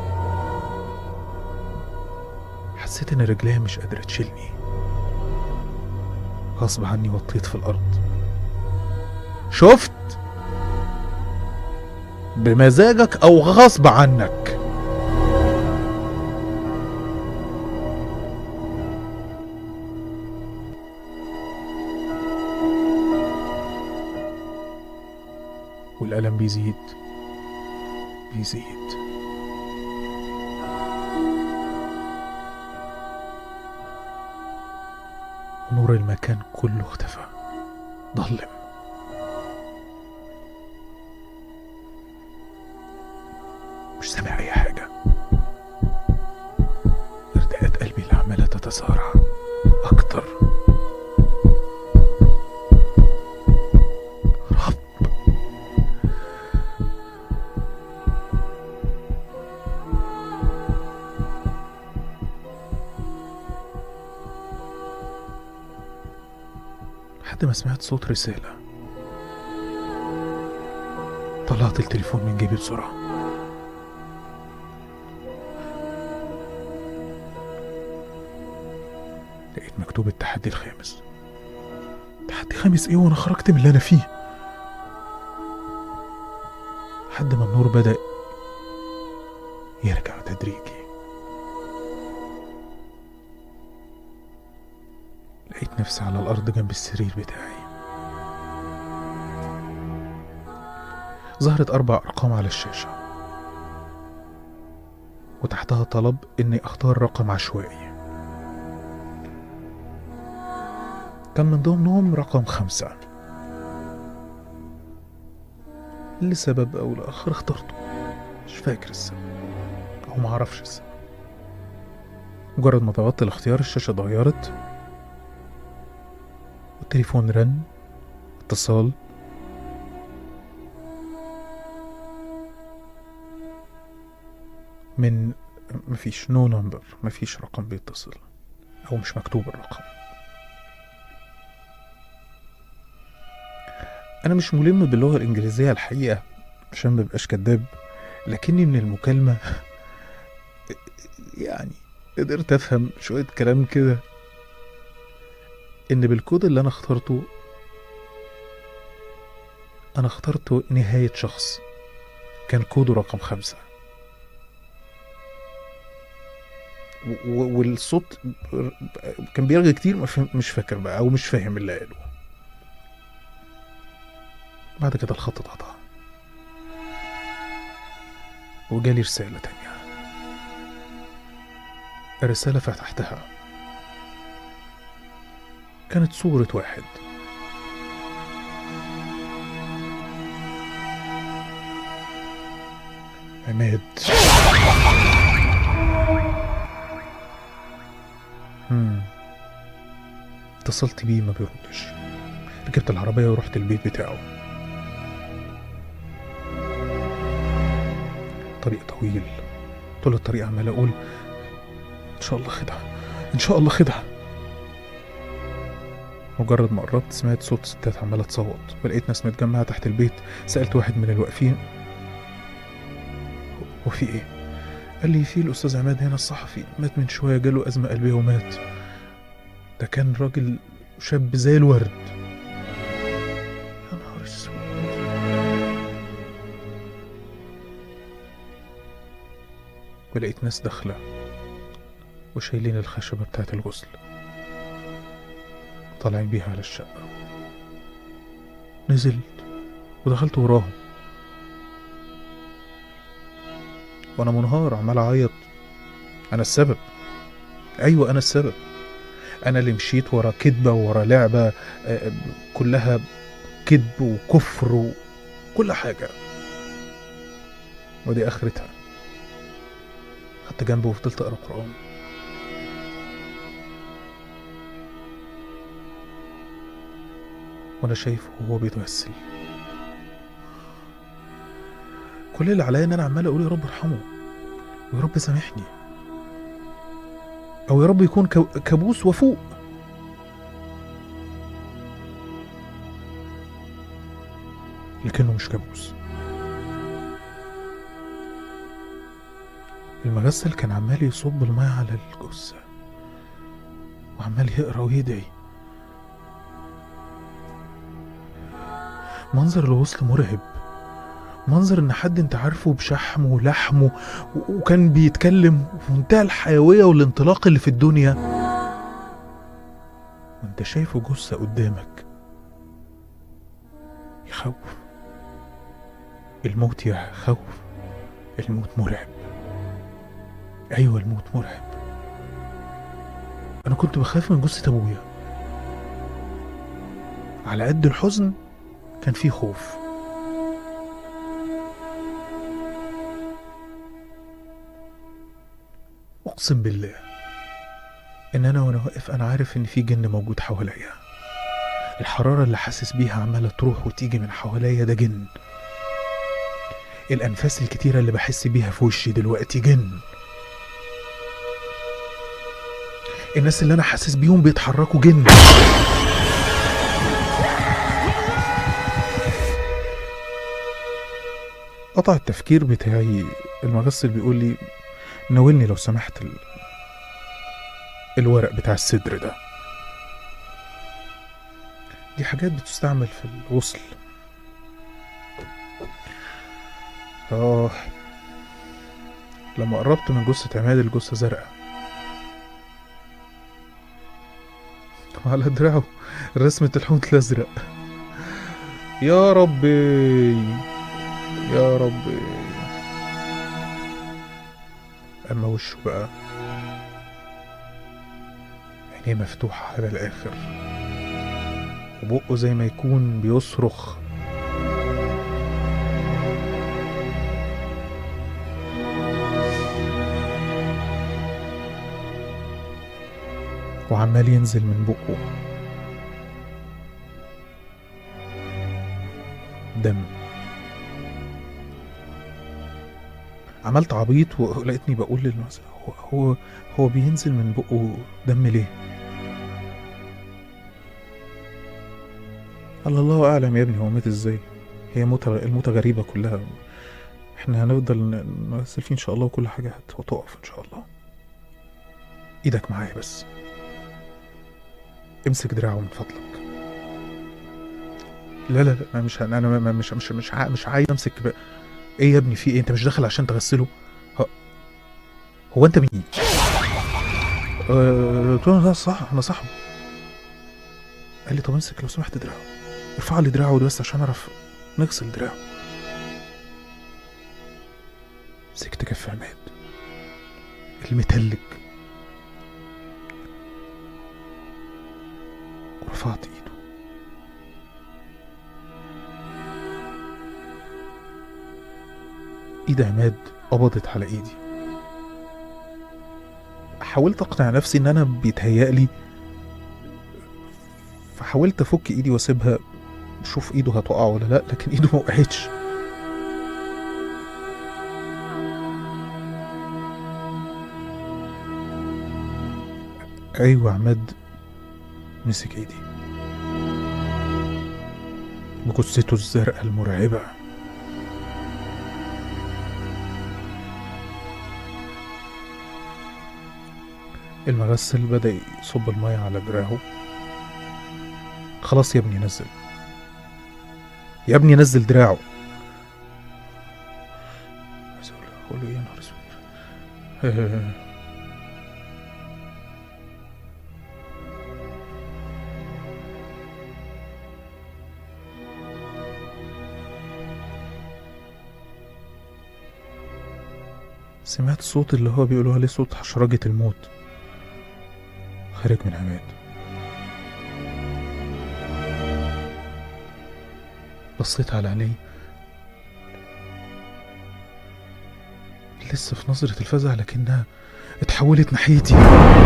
حسيت ان رجليا مش قادرة تشيلني غصب عني وطيت في الارض شفت بمزاجك او غصب عنك والألم بيزيد بيزيد نور المكان كله اختفى ضلم مش سامع أي حاجة ارتئات قلبي اللي عمالة تتسارع أكتر رب لحد ما سمعت صوت رسالة طلعت التليفون من جيبي بسرعة لقيت مكتوب التحدي الخامس تحدي خامس ايه وانا خرجت من اللي انا فيه لحد ما النور بدأ يرجع تدريجي لقيت نفسي على الأرض جنب السرير بتاعي ظهرت أربع أرقام على الشاشة وتحتها طلب إني أختار رقم عشوائي كان من ضمنهم رقم خمسة لسبب أو لآخر اخترته مش فاكر السبب أو معرفش السبب مجرد ما ضغطت الاختيار الشاشة اتغيرت والتليفون رن اتصال من مفيش نو نمبر مفيش رقم بيتصل او مش مكتوب الرقم انا مش ملم باللغه الانجليزيه الحقيقه عشان ما بقاش كداب لكني من المكالمه يعني قدرت افهم شويه كلام كده ان بالكود اللي انا اخترته انا اخترت نهاية شخص كان كوده رقم خمسة و- و- والصوت كان بيرجع كتير ما فهم- مش فاكر بقى او مش فاهم اللي قاله بعد كده الخط اتقطع وجالي رسالة تانية الرسالة فتحتها كانت صورة واحد عماد مم. اتصلت بيه ما بيردش ركبت العربية ورحت البيت بتاعه طريق طويل طول الطريق عمال اقول ان شاء الله خدعة ان شاء الله خدعة مجرد ما قربت سمعت صوت ستات عمالة تصوت ولقيت ناس متجمعة تحت البيت سألت واحد من الواقفين هو في ايه؟ قال لي في الأستاذ عماد هنا الصحفي مات من شوية جاله أزمة قلبية ومات ده كان راجل شاب زي الورد يا نهار اسود ولقيت ناس داخلة وشايلين الخشبة بتاعت الغسل طالعين بيها على الشقة نزلت ودخلت وراهم وانا منهار عمال اعيط انا السبب ايوه انا السبب انا اللي مشيت ورا كدبه ورا لعبه آه، كلها كذب وكفر وكل حاجه ودي اخرتها خدت جنبه وفضلت اقرا قران وانا شايفه وهو بيتوسل كل اللي عليا ان انا عمال اقول يا رب ارحمه ويا رب سامحني او يا رب يكون كو- كابوس وفوق لكنه مش كابوس المغسل كان عمال يصب الماء على الجثة وعمال يقرا ويدعي منظر الغسل مرعب منظر ان حد انت عارفه بشحمه ولحمه و- وكان بيتكلم في منتهى الحيوية والانطلاق اللي في الدنيا وانت شايفه جثة قدامك يخوف الموت يخوف الموت مرعب ايوه الموت مرعب انا كنت بخاف من جثة ابويا على قد الحزن كان في خوف اقسم بالله ان انا وانا واقف انا عارف ان في جن موجود حواليا الحرارة اللي حاسس بيها عمالة تروح وتيجي من حواليا ده جن الانفاس الكتيرة اللي بحس بيها في وشي دلوقتي جن الناس اللي انا حاسس بيهم بيتحركوا جن قطع التفكير بتاعي المغسل بيقول لي ناولني لو سمحت ال... الورق بتاع الصدر ده دي حاجات بتستعمل في الغسل اه لما قربت من جثة عماد الجثة زرقاء وعلى دراعه رسمة الحوت الأزرق يا ربي يا ربي أما وشه بقى عينيه مفتوحة على الآخر وبقه زي ما يكون بيصرخ وعمال ينزل من بقه دم عملت عبيط ولقيتني بقول للمس هو هو هو بينزل من بقه دم ليه؟ قال الله اعلم يا ابني هو مات ازاي؟ هي موتة الموتة غريبة كلها احنا هنفضل ن- نغسل فيه ان شاء الله وكل حاجة هت- هتقف ان شاء الله ايدك معايا بس امسك دراعه من فضلك لا لا لا انا مش انا ما- ما- مش مش مش عا- مش عايز امسك ب... ايه يا ابني في ايه انت مش داخل عشان تغسله ه... هو انت مين آه، قلت له لا صح انا صاحبه قال لي طب امسك لو سمحت دراعه ارفع لي دراعه ده بس عشان اعرف نغسل دراعه مسكت كف عماد المتلج ورفعت ايده ايد عماد قبضت على ايدي حاولت اقنع نفسي ان انا بيتهيألي فحاولت افك ايدي واسيبها اشوف ايده هتقع ولا لا لكن ايده ما وقعتش ايوه عماد مسك ايدي بجثته الزرقاء المرعبه المغسل بدأ يصب المية على دراعه خلاص يا ابني نزل يا ابني نزل دراعه عايز اقول له- اقول له ايه يا نهار اسود سمعت صوت اللي هو بيقولوا عليه صوت حشرجة الموت خارج من عماد بصيت على عينيه لسه في نظرة الفزع لكنها اتحولت ناحيتي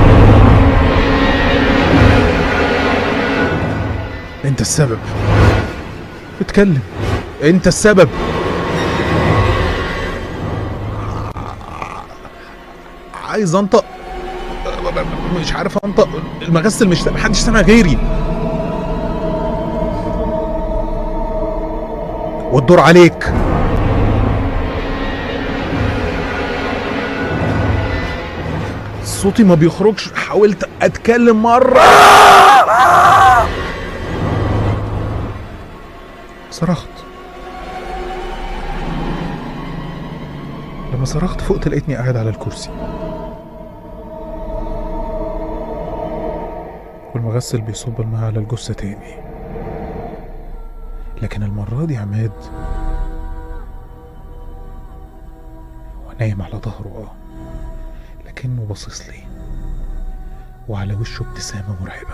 انت السبب اتكلم انت السبب عايز انطق مش عارف انطق المغسل مش محدش سامع غيري والدور عليك صوتي ما بيخرجش حاولت اتكلم مره صرخت لما صرخت فقت لقيتني قاعد على الكرسي والمغسل بيصب الماء على الجثة تاني لكن المرة دي عماد هو نايم على ظهره اه لكنه باصص لي وعلى وشه ابتسامة مرعبة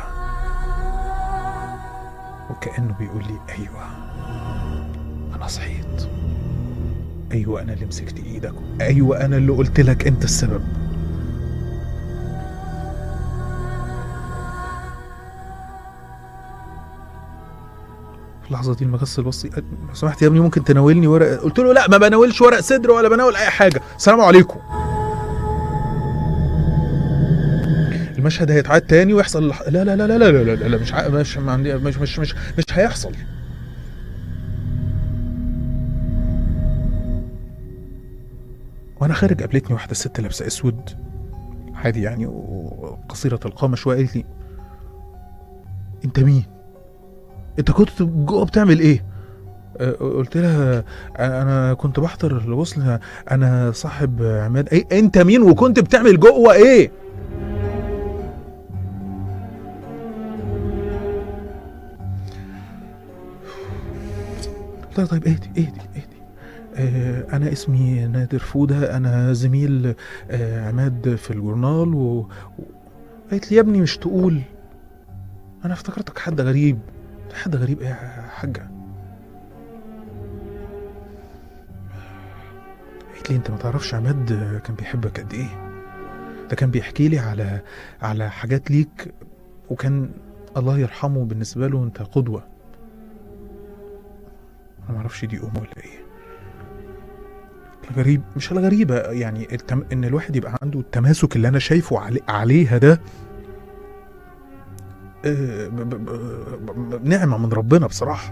وكأنه بيقول لي أيوة أنا صحيت أيوة أنا اللي مسكت إيدك أيوة أنا اللي قلت لك أنت السبب في اللحظة دي المغسل بص لي قال لو سمحت يا ابني ممكن تناولني ورق قلت له لا ما بناولش ورق صدر ولا بناول أي حاجة السلام عليكم المشهد هيتعاد تاني ويحصل لا لا لا لا لا لا لا, لا مش ع- مش ما عندي مش مش مش مش هيحصل وانا خارج قابلتني واحده ست لابسه اسود عادي يعني وقصيره القامه شويه قالت لي انت مين انت كنت جوه بتعمل ايه أه، قلت لها انا كنت بحضر الوصل انا صاحب عماد ايه انت مين وكنت بتعمل جوه ايه قلت لها طيب اهدي اهدي اهدي آه انا اسمي نادر فوده انا زميل آه عماد في الجورنال و... و... قالت لي يا ابني مش تقول انا افتكرتك حد غريب حد غريب ايه يا حاجه قالت لي انت ما تعرفش عماد كان بيحبك قد ايه ده كان بيحكي لي على على حاجات ليك وكان الله يرحمه بالنسبه له انت قدوه انا ما اعرفش دي ام ولا ايه الغريب مش الغريبة يعني التم... ان الواحد يبقى عنده التماسك اللي انا شايفه علي... عليها ده آه، ب... ب... ب... ب... نعمة من ربنا بصراحة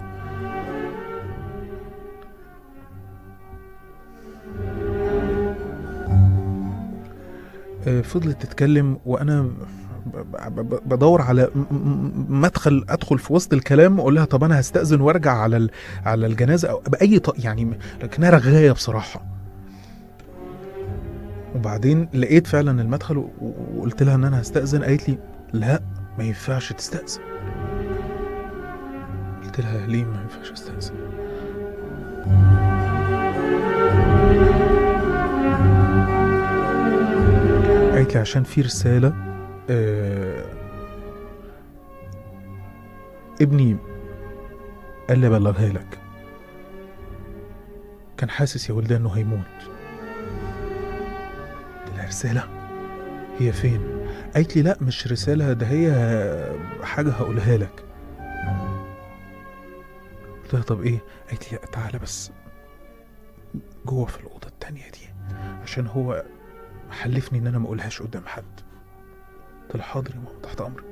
آه، فضلت تتكلم وانا ب- ب- ب- بدور على م- م- مدخل ادخل في وسط الكلام واقول لها طب انا هستاذن وارجع على ال... على الجنازه او باي ط... يعني م- لكنها رغايه بصراحه وبعدين لقيت فعلا المدخل و- وقلت لها ان انا هستاذن قالت لي لا ما ينفعش تستاذن قلت لها ليه ما ينفعش استاذن قالت لي عشان في رساله آه ابني قال لي ابلغها لك كان حاسس يا ولدان انه هيموت قلت لها رساله هي فين قالت لي لا مش رساله ده هي حاجه هقولها لك قلت لها طب ايه قالت لي تعالى بس جوه في الاوضه التانية دي عشان هو حلفني ان انا ما اقولهاش قدام حد قلت لها حاضر يا ماما تحت امرك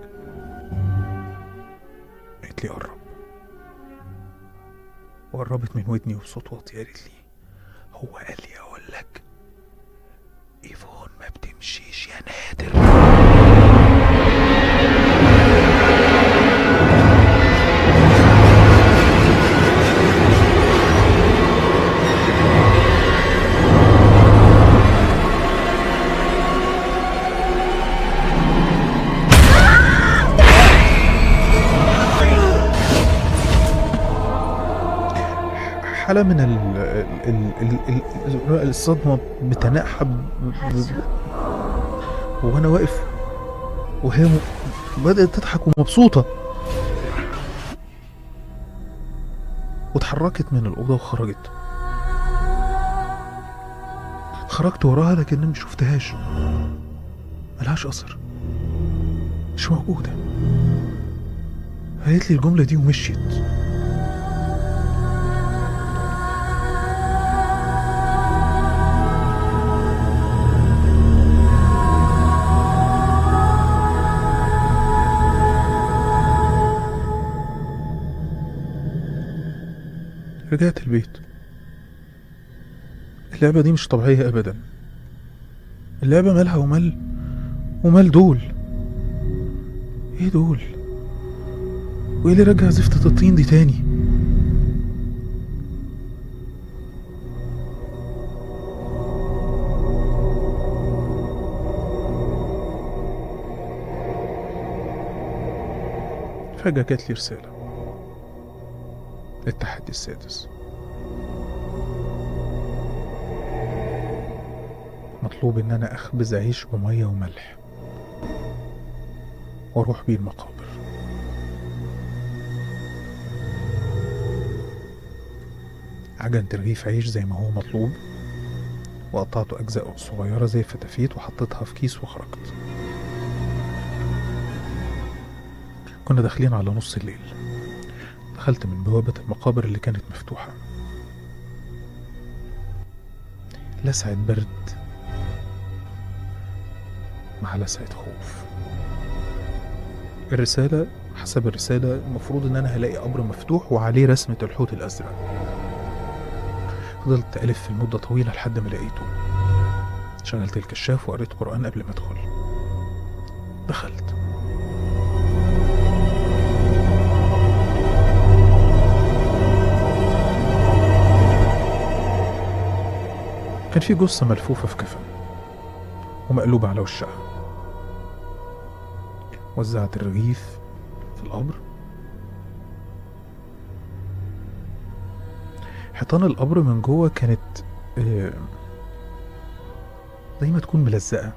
قالت لي قرب وقربت من ودني وبصوت واطي قالت لي هو قال لي اقول لك ايفون ما بتمشيش يا نادر حالة من ال ال ال ال ال الصدمة بتناحى ب- ب- وأنا واقف وهي م- بدأت تضحك ومبسوطة واتحركت من الأوضة وخرجت خرجت وراها لكني مش شفتهاش ملهاش أثر مش موجودة قالت لي الجملة دي ومشيت رجعت البيت اللعبة دي مش طبيعية أبدا اللعبة مالها ومال ومال دول ايه دول وايه اللي رجع زفتة الطين دي تاني فجأة جات لي رسالة التحدي السادس مطلوب ان انا اخبز عيش بمية وملح واروح بيه المقابر عجنت رغيف عيش زي ما هو مطلوب وقطعته أجزاء صغيرة زي فتافيت وحطيتها في كيس وخرجت كنا داخلين على نص الليل دخلت من بوابة المقابر اللي كانت مفتوحة لسعة برد مع لسعة خوف الرسالة حسب الرسالة المفروض إن أنا هلاقي قبر مفتوح وعليه رسمة الحوت الأزرق فضلت ألف لمدة طويلة لحد ما لقيته شغلت الكشاف وقريت قرآن قبل ما أدخل دخلت كان في جثة ملفوفة في كفن ومقلوبة على وشها وزعت الرغيف في القبر حيطان القبر من جوه كانت آه، زي ما تكون ملزقة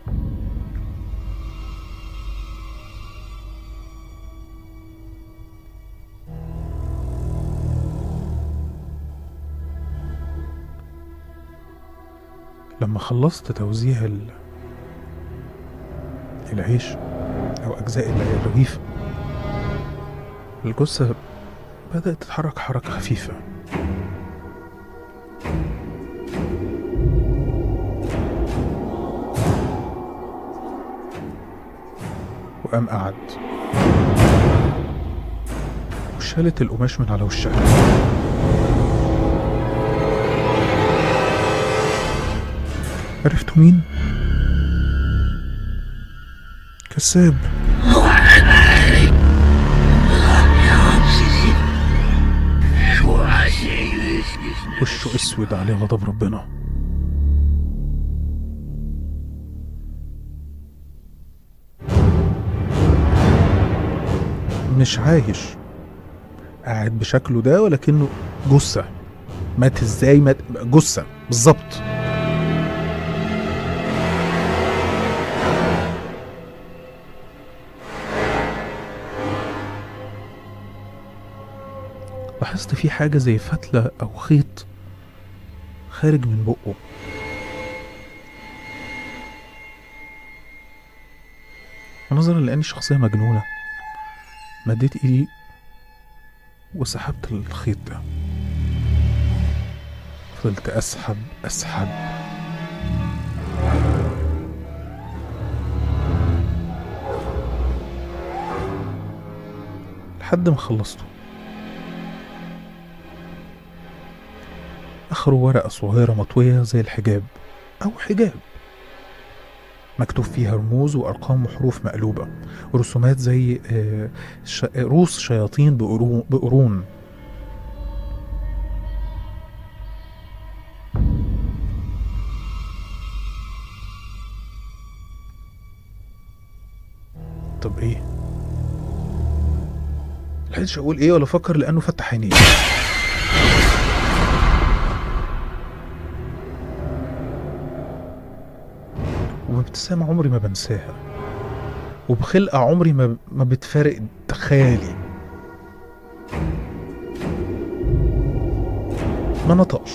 لما خلصت توزيع ال- العيش أو أجزاء الرغيف الجثة بدأت تتحرك حركة خفيفة وقام قعد وشالت القماش من على وشها عرفتوا مين؟ كذاب وشه اسود عليه غضب ربنا مش عايش قاعد بشكله ده ولكنه جثة مات ازاي مات جثة بالظبط لاحظت في حاجة زي فتلة أو خيط خارج من بقه ونظرا لأني شخصية مجنونة مديت إيدي وسحبت الخيط ده فضلت أسحب أسحب لحد ما خلصته آخره ورقة صغيرة مطوية زي الحجاب أو حجاب مكتوب فيها رموز وأرقام وحروف مقلوبة ورسومات زي آه، ش- رؤوس شياطين بقرون- بقرون طب ايه ملحقتش اقول ايه ولا افكر لانه فتح عينيه وبابتسامة عمري ما بنساها وبخلقة عمري ما ما بتفارق خيالي ما نطقش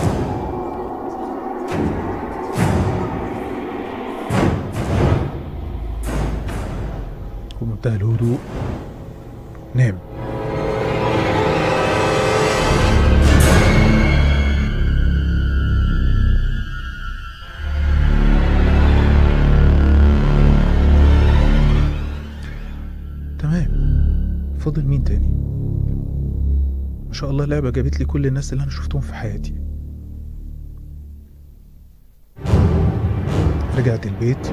وبمنتهى الهدوء نام تمام فضل مين تاني ما شاء الله اللعبة جابت لي كل الناس اللي أنا شفتهم في حياتي رجعت البيت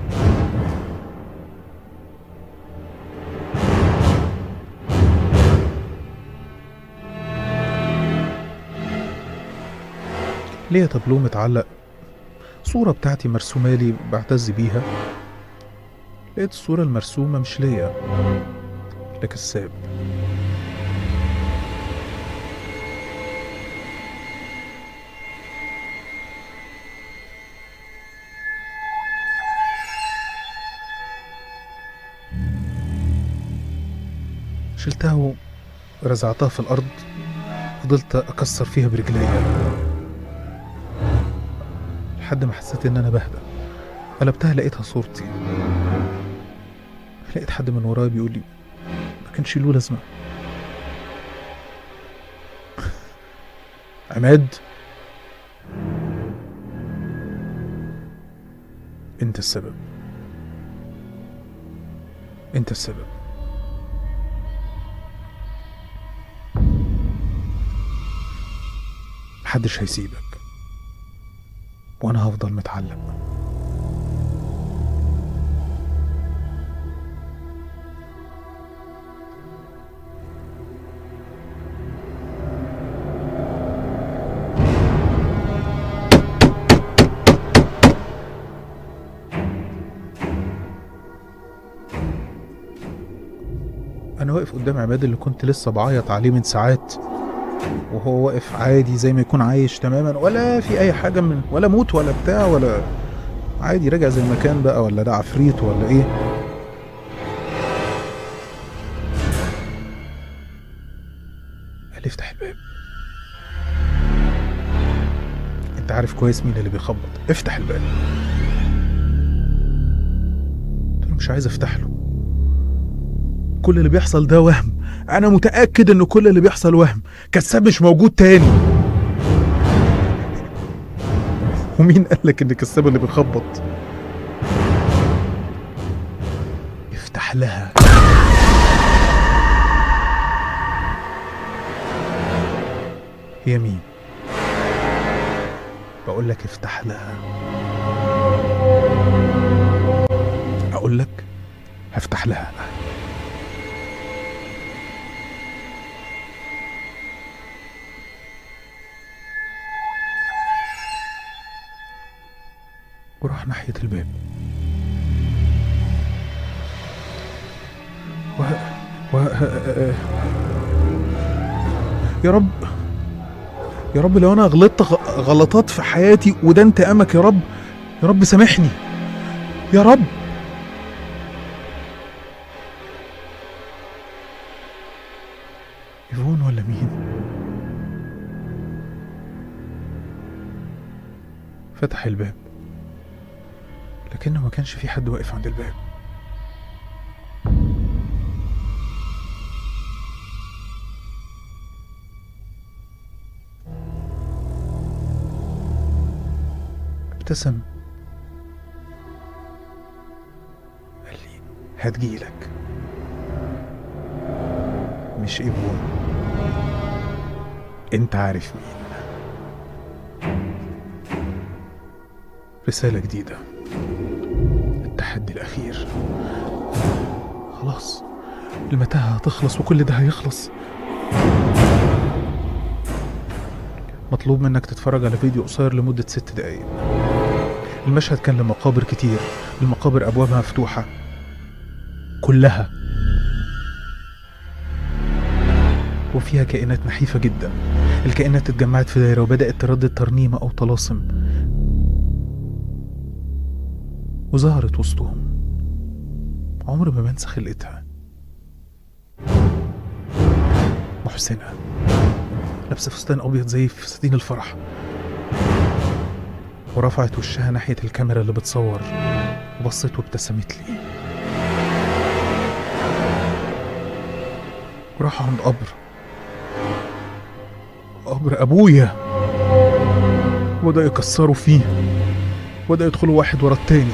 ليا تابلو متعلق صورة بتاعتي مرسومة لي بعتز بيها لقيت الصورة المرسومة مش ليا لكساب شلتها ورزعتها في الأرض فضلت أكسر فيها برجليا لحد ما حسيت إن أنا بهدى قلبتها لقيتها صورتي لقيت حد من ورايا بيقول لي ما كانش له لازمة عماد انت السبب انت السبب محدش هيسيبك وانا هفضل متعلق انا واقف قدام عماد اللي كنت لسه بعيط عليه من ساعات وهو واقف عادي زي ما يكون عايش تماما ولا في اي حاجه من ولا موت ولا بتاع ولا عادي راجع زي ما كان بقى ولا ده عفريت ولا ايه قال لي افتح الباب انت عارف كويس مين اللي بيخبط افتح الباب قلت له مش عايز افتح له كل اللي بيحصل ده وهم انا متاكد ان كل اللي بيحصل وهم كساب مش موجود تاني ومين قال لك ان كساب اللي بيخبط افتح لها هي مين بقول لك افتح لها اقول لك هفتح لها وراح ناحية الباب و... و... يا رب يا رب لو انا غلطت غ- غلطات في حياتي وده انتقامك يا رب يا رب سامحني يا رب ايفون ولا مين فتح الباب لكنه ما كانش في حد واقف عند الباب ابتسم قال لي هتجيلك مش ابوه انت عارف مين رسالة جديدة التحدي الأخير خلاص المتاهة هتخلص وكل ده هيخلص مطلوب منك تتفرج على فيديو قصير لمدة ست دقايق المشهد كان لمقابر كتير المقابر أبوابها مفتوحة كلها وفيها كائنات نحيفة جدا الكائنات اتجمعت في دايرة وبدأت تردد ترنيمة أو طلاسم وظهرت وسطهم عمري ما بنسى خلقتها محسنة لابسة فستان أبيض زي فساتين الفرح ورفعت وشها ناحية الكاميرا اللي بتصور وبصت وابتسمت لي وراحوا عند قبر قبر أبويا وبدأوا يكسروا فيه وبدأ يدخلوا واحد ورا التاني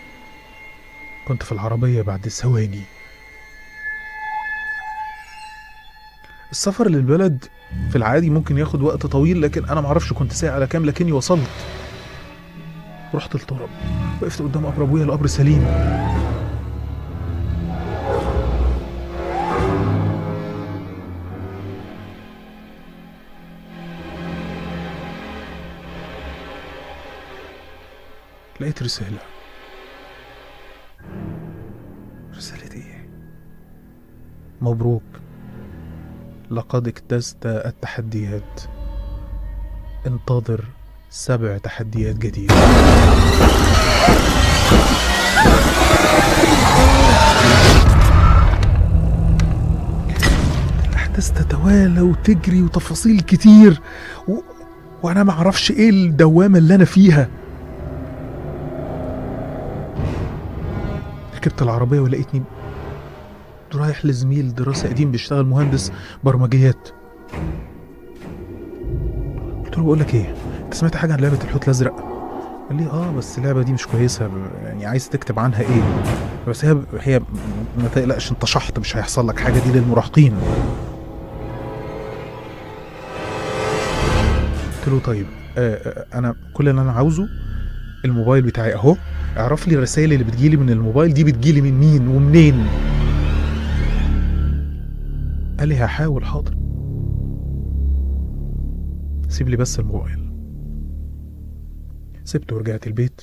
كنت في العربية بعد ثواني السفر للبلد في العادي ممكن ياخد وقت طويل لكن انا معرفش كنت ساعة على كام لكني وصلت رحت التراب وقفت قدام قبر ابويا القبر سليم لقيت رسالة رسالة ايه؟ مبروك لقد اجتزت التحديات انتظر سبع تحديات جديدة الأحداث تتوالى وتجري وتفاصيل كتير و... وأنا معرفش إيه الدوامة اللي أنا فيها ركبت العربية ولقيتني رايح لزميل دراسة قديم بيشتغل مهندس برمجيات قلت له بقول لك ايه انت سمعت حاجة عن لعبة الحوت الأزرق قال لي اه بس اللعبة دي مش كويسة يعني عايز تكتب عنها ايه بس هي هي ما تقلقش انت شحط مش هيحصل لك حاجة دي للمراهقين قلت له طيب آه آه انا كل اللي انا عاوزه الموبايل بتاعي اهو اعرف لي الرسائل اللي بتجيلي من الموبايل دي بتجيلي من مين ومنين قال لي هحاول حاضر سيب لي بس الموبايل سبته ورجعت البيت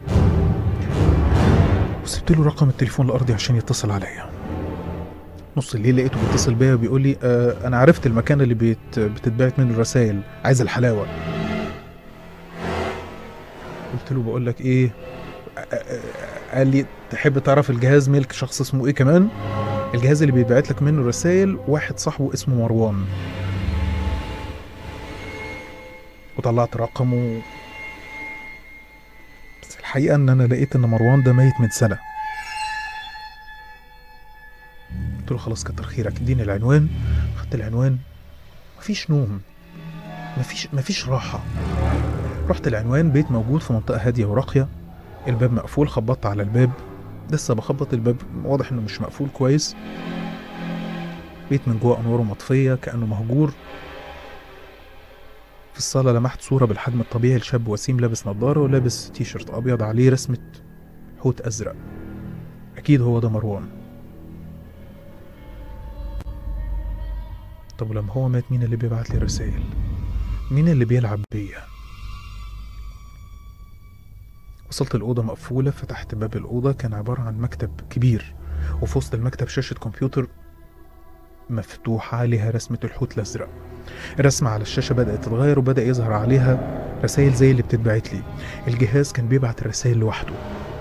وسبت له رقم التليفون الارضي عشان يتصل عليا نص الليل لقيته بيتصل بيا وبيقول لي آه انا عرفت المكان اللي بيت بتتبعت منه الرسائل عايز الحلاوه قلت له بقول لك ايه آه، آه، قال لي تحب تعرف الجهاز ملك شخص اسمه ايه كمان الجهاز اللي بيتبعت لك منه الرسائل واحد صاحبه اسمه مروان وطلعت رقمه بس الحقيقة ان انا لقيت ان مروان ده ميت من سنة قلت له خلاص كتر خيرك اديني العنوان خدت العنوان مفيش نوم مفيش مفيش راحة رحت العنوان بيت موجود في منطقة هادية وراقية الباب مقفول خبطت على الباب لسه بخبط الباب واضح انه مش مقفول كويس بيت من جوه انواره مطفية كأنه مهجور في الصالة لمحت صورة بالحجم الطبيعي لشاب وسيم لابس نظارة ولابس تيشرت أبيض عليه رسمة حوت أزرق أكيد هو ده مروان طب ولما هو مات مين اللي بيبعت لي رسائل مين اللي بيلعب بيا وصلت الأوضة مقفولة فتحت باب الأوضة كان عبارة عن مكتب كبير وفي وسط المكتب شاشة كمبيوتر مفتوحة عليها رسمة الحوت الأزرق الرسمة على الشاشة بدأت تتغير وبدأ يظهر عليها رسائل زي اللي بتتبعت لي الجهاز كان بيبعت الرسائل لوحده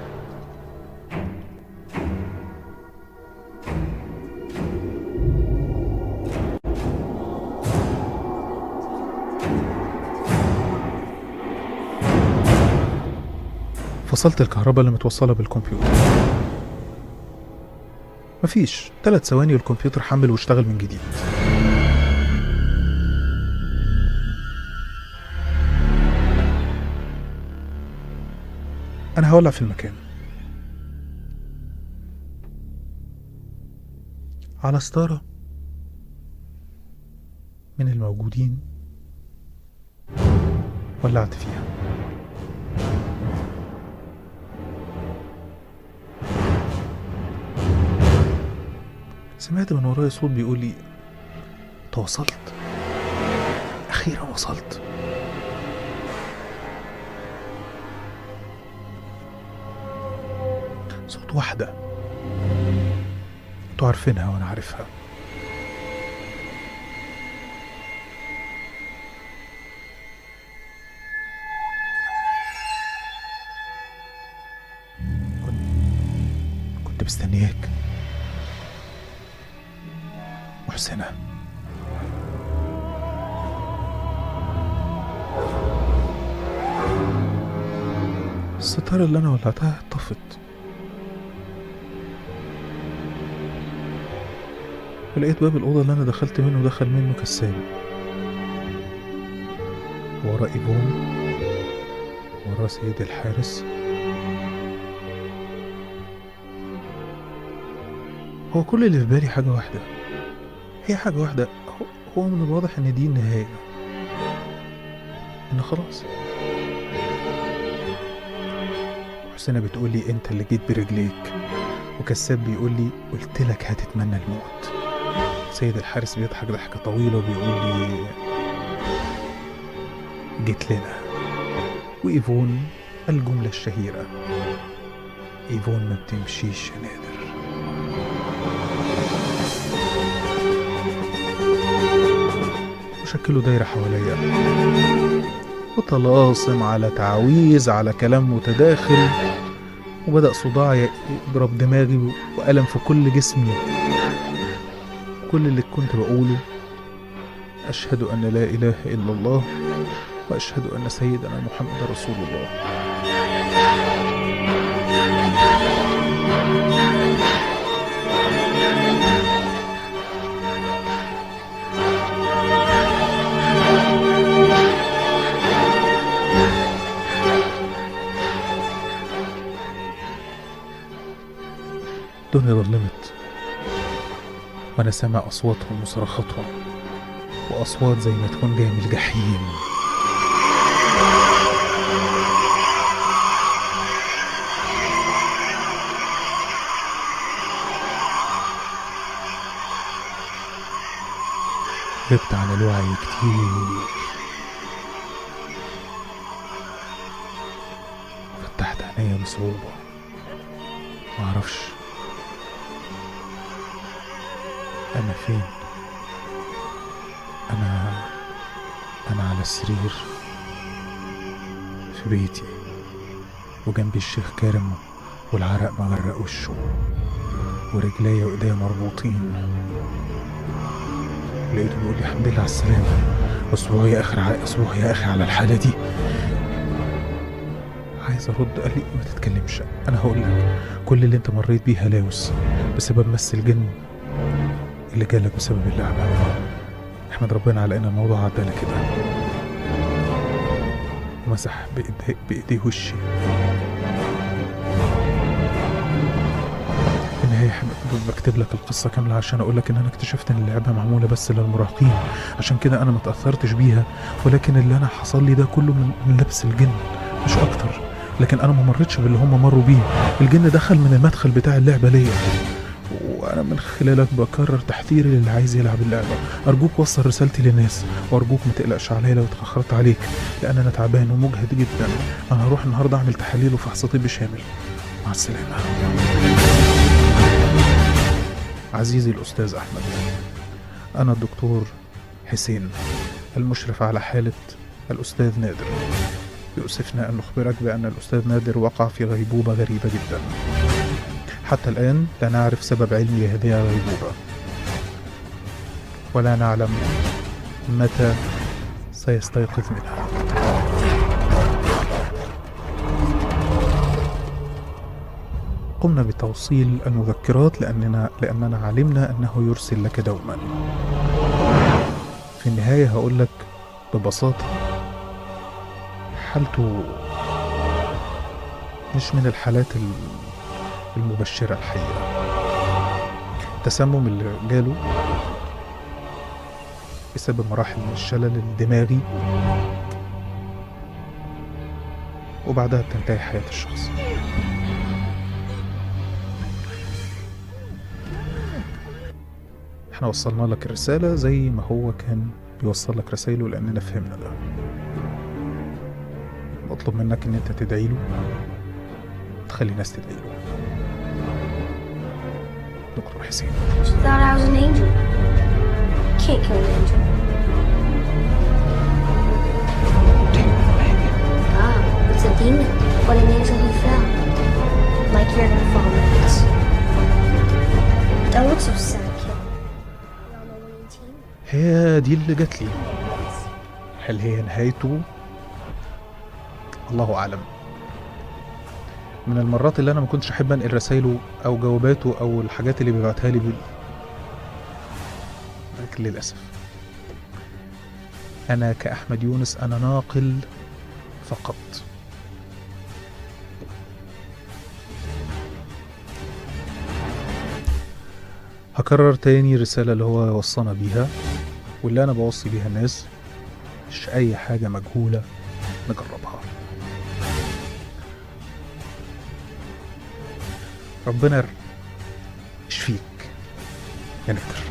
فصلت الكهرباء اللي متوصلة بالكمبيوتر مفيش ثلاث ثواني والكمبيوتر حمل واشتغل من جديد أنا هولع في المكان على ستارة من الموجودين ولعت فيها سمعت من ورايا صوت بيقول لي انت وصلت اخيرا وصلت صوت واحدة انتوا عارفينها وانا عارفها كنت كنت مستنياك محسنة الستارة اللي أنا ولعتها طفت ولقيت باب الأوضة اللي أنا دخلت منه دخل منه كساب ورا إيفون ورا سيد الحارس هو كل اللي في بالي حاجة واحدة هي حاجة واحدة هو هو من الواضح ان دي النهاية ان خلاص حسينة بتقول لي انت اللي جيت برجليك وكساب بيقول لي قلت لك هتتمنى الموت سيد الحارس بيضحك ضحكة طويلة وبيقول لي جيت لنا وإيفون الجملة الشهيرة إيفون ما بتمشيش يا نادر وشكلوا دايرة حواليا وطلاسم على تعويذ على كلام متداخل وبدأ صداع يضرب دماغي وألم في كل جسمي كل اللي كنت بقوله أشهد أن لا إله إلا الله وأشهد أن سيدنا محمد رسول الله الدنيا ظلمت وأنا سامع أصواتهم وصرخاتهم وأصوات زي ما تكون جاية من الجحيم غبت عن الوعي كتير فتحت عينيا بصعوبة معرفش أنا فين أنا أنا على السرير في بيتي وجنبي الشيخ كارم والعرق مغرق وشه ورجليا وإيديا مربوطين لقيته بيقول لي الحمد لله على السلامة أسبوع يا أخي ع- أسبوع يا أخي على الحالة دي عايز أرد قال لي ما تتكلمش أنا هقول لك كل اللي أنت مريت بيه هلاوس بسبب مس الجن اللي جالك بسبب اللعبة احمد ربنا على ان الموضوع عدى لك كده ومسح بإيديه, بإيديه وشي في النهاية حب- بكتب لك القصة كاملة عشان أقول لك إن أنا اكتشفت إن اللعبة معمولة بس للمراهقين عشان كده أنا ما تأثرتش بيها ولكن اللي أنا حصل لي ده كله من من لبس الجن مش أكتر لكن أنا ما مريتش باللي هم مروا بيه الجن دخل من المدخل بتاع اللعبة ليا وانا من خلالك بكرر تحذيري للي عايز يلعب اللعبه ارجوك وصل رسالتي للناس وارجوك ما تقلقش عليا لو اتاخرت عليك لان انا تعبان ومجهد جدا انا هروح النهارده اعمل تحاليل وفحص طبي شامل مع السلامه عزيزي الاستاذ احمد انا الدكتور حسين المشرف على حاله الاستاذ نادر يؤسفنا ان نخبرك بان الاستاذ نادر وقع في غيبوبه غريبه جدا حتى الآن لا نعرف سبب علمي لهذه الغيبوبة ولا نعلم متى سيستيقظ منها قمنا بتوصيل المذكرات لأننا لأننا علمنا أنه يرسل لك دوما في النهاية هقول لك ببساطة حالته مش من الحالات ال- المبشرة الحقيقة التسمم اللي جاله بسبب مراحل من الشلل الدماغي وبعدها بتنتهي حياة الشخص احنا وصلنا لك الرسالة زي ما هو كان بيوصل لك رسايله لأننا فهمنا ده بطلب منك ان انت تدعي له تخلي الناس تدعي له دكتور حسين She thought I was an angel. Can't kill an angel. Ah, it's a demon, but an angel who fell. Like you're gonna fall next. Don't look so sad, kid. You're on the winning team. هي دي اللي جات لي هل هي نهايته الله اعلم من المرات اللي انا ما كنتش احب انقل رسايله او جواباته او الحاجات اللي بيبعتها لي بال... لكن للاسف انا كاحمد يونس انا ناقل فقط هكرر تاني الرسالة اللي هو وصانا بيها واللي انا بوصي بيها الناس مش اي حاجه مجهوله نجربها ربنا يشفيك يا نادر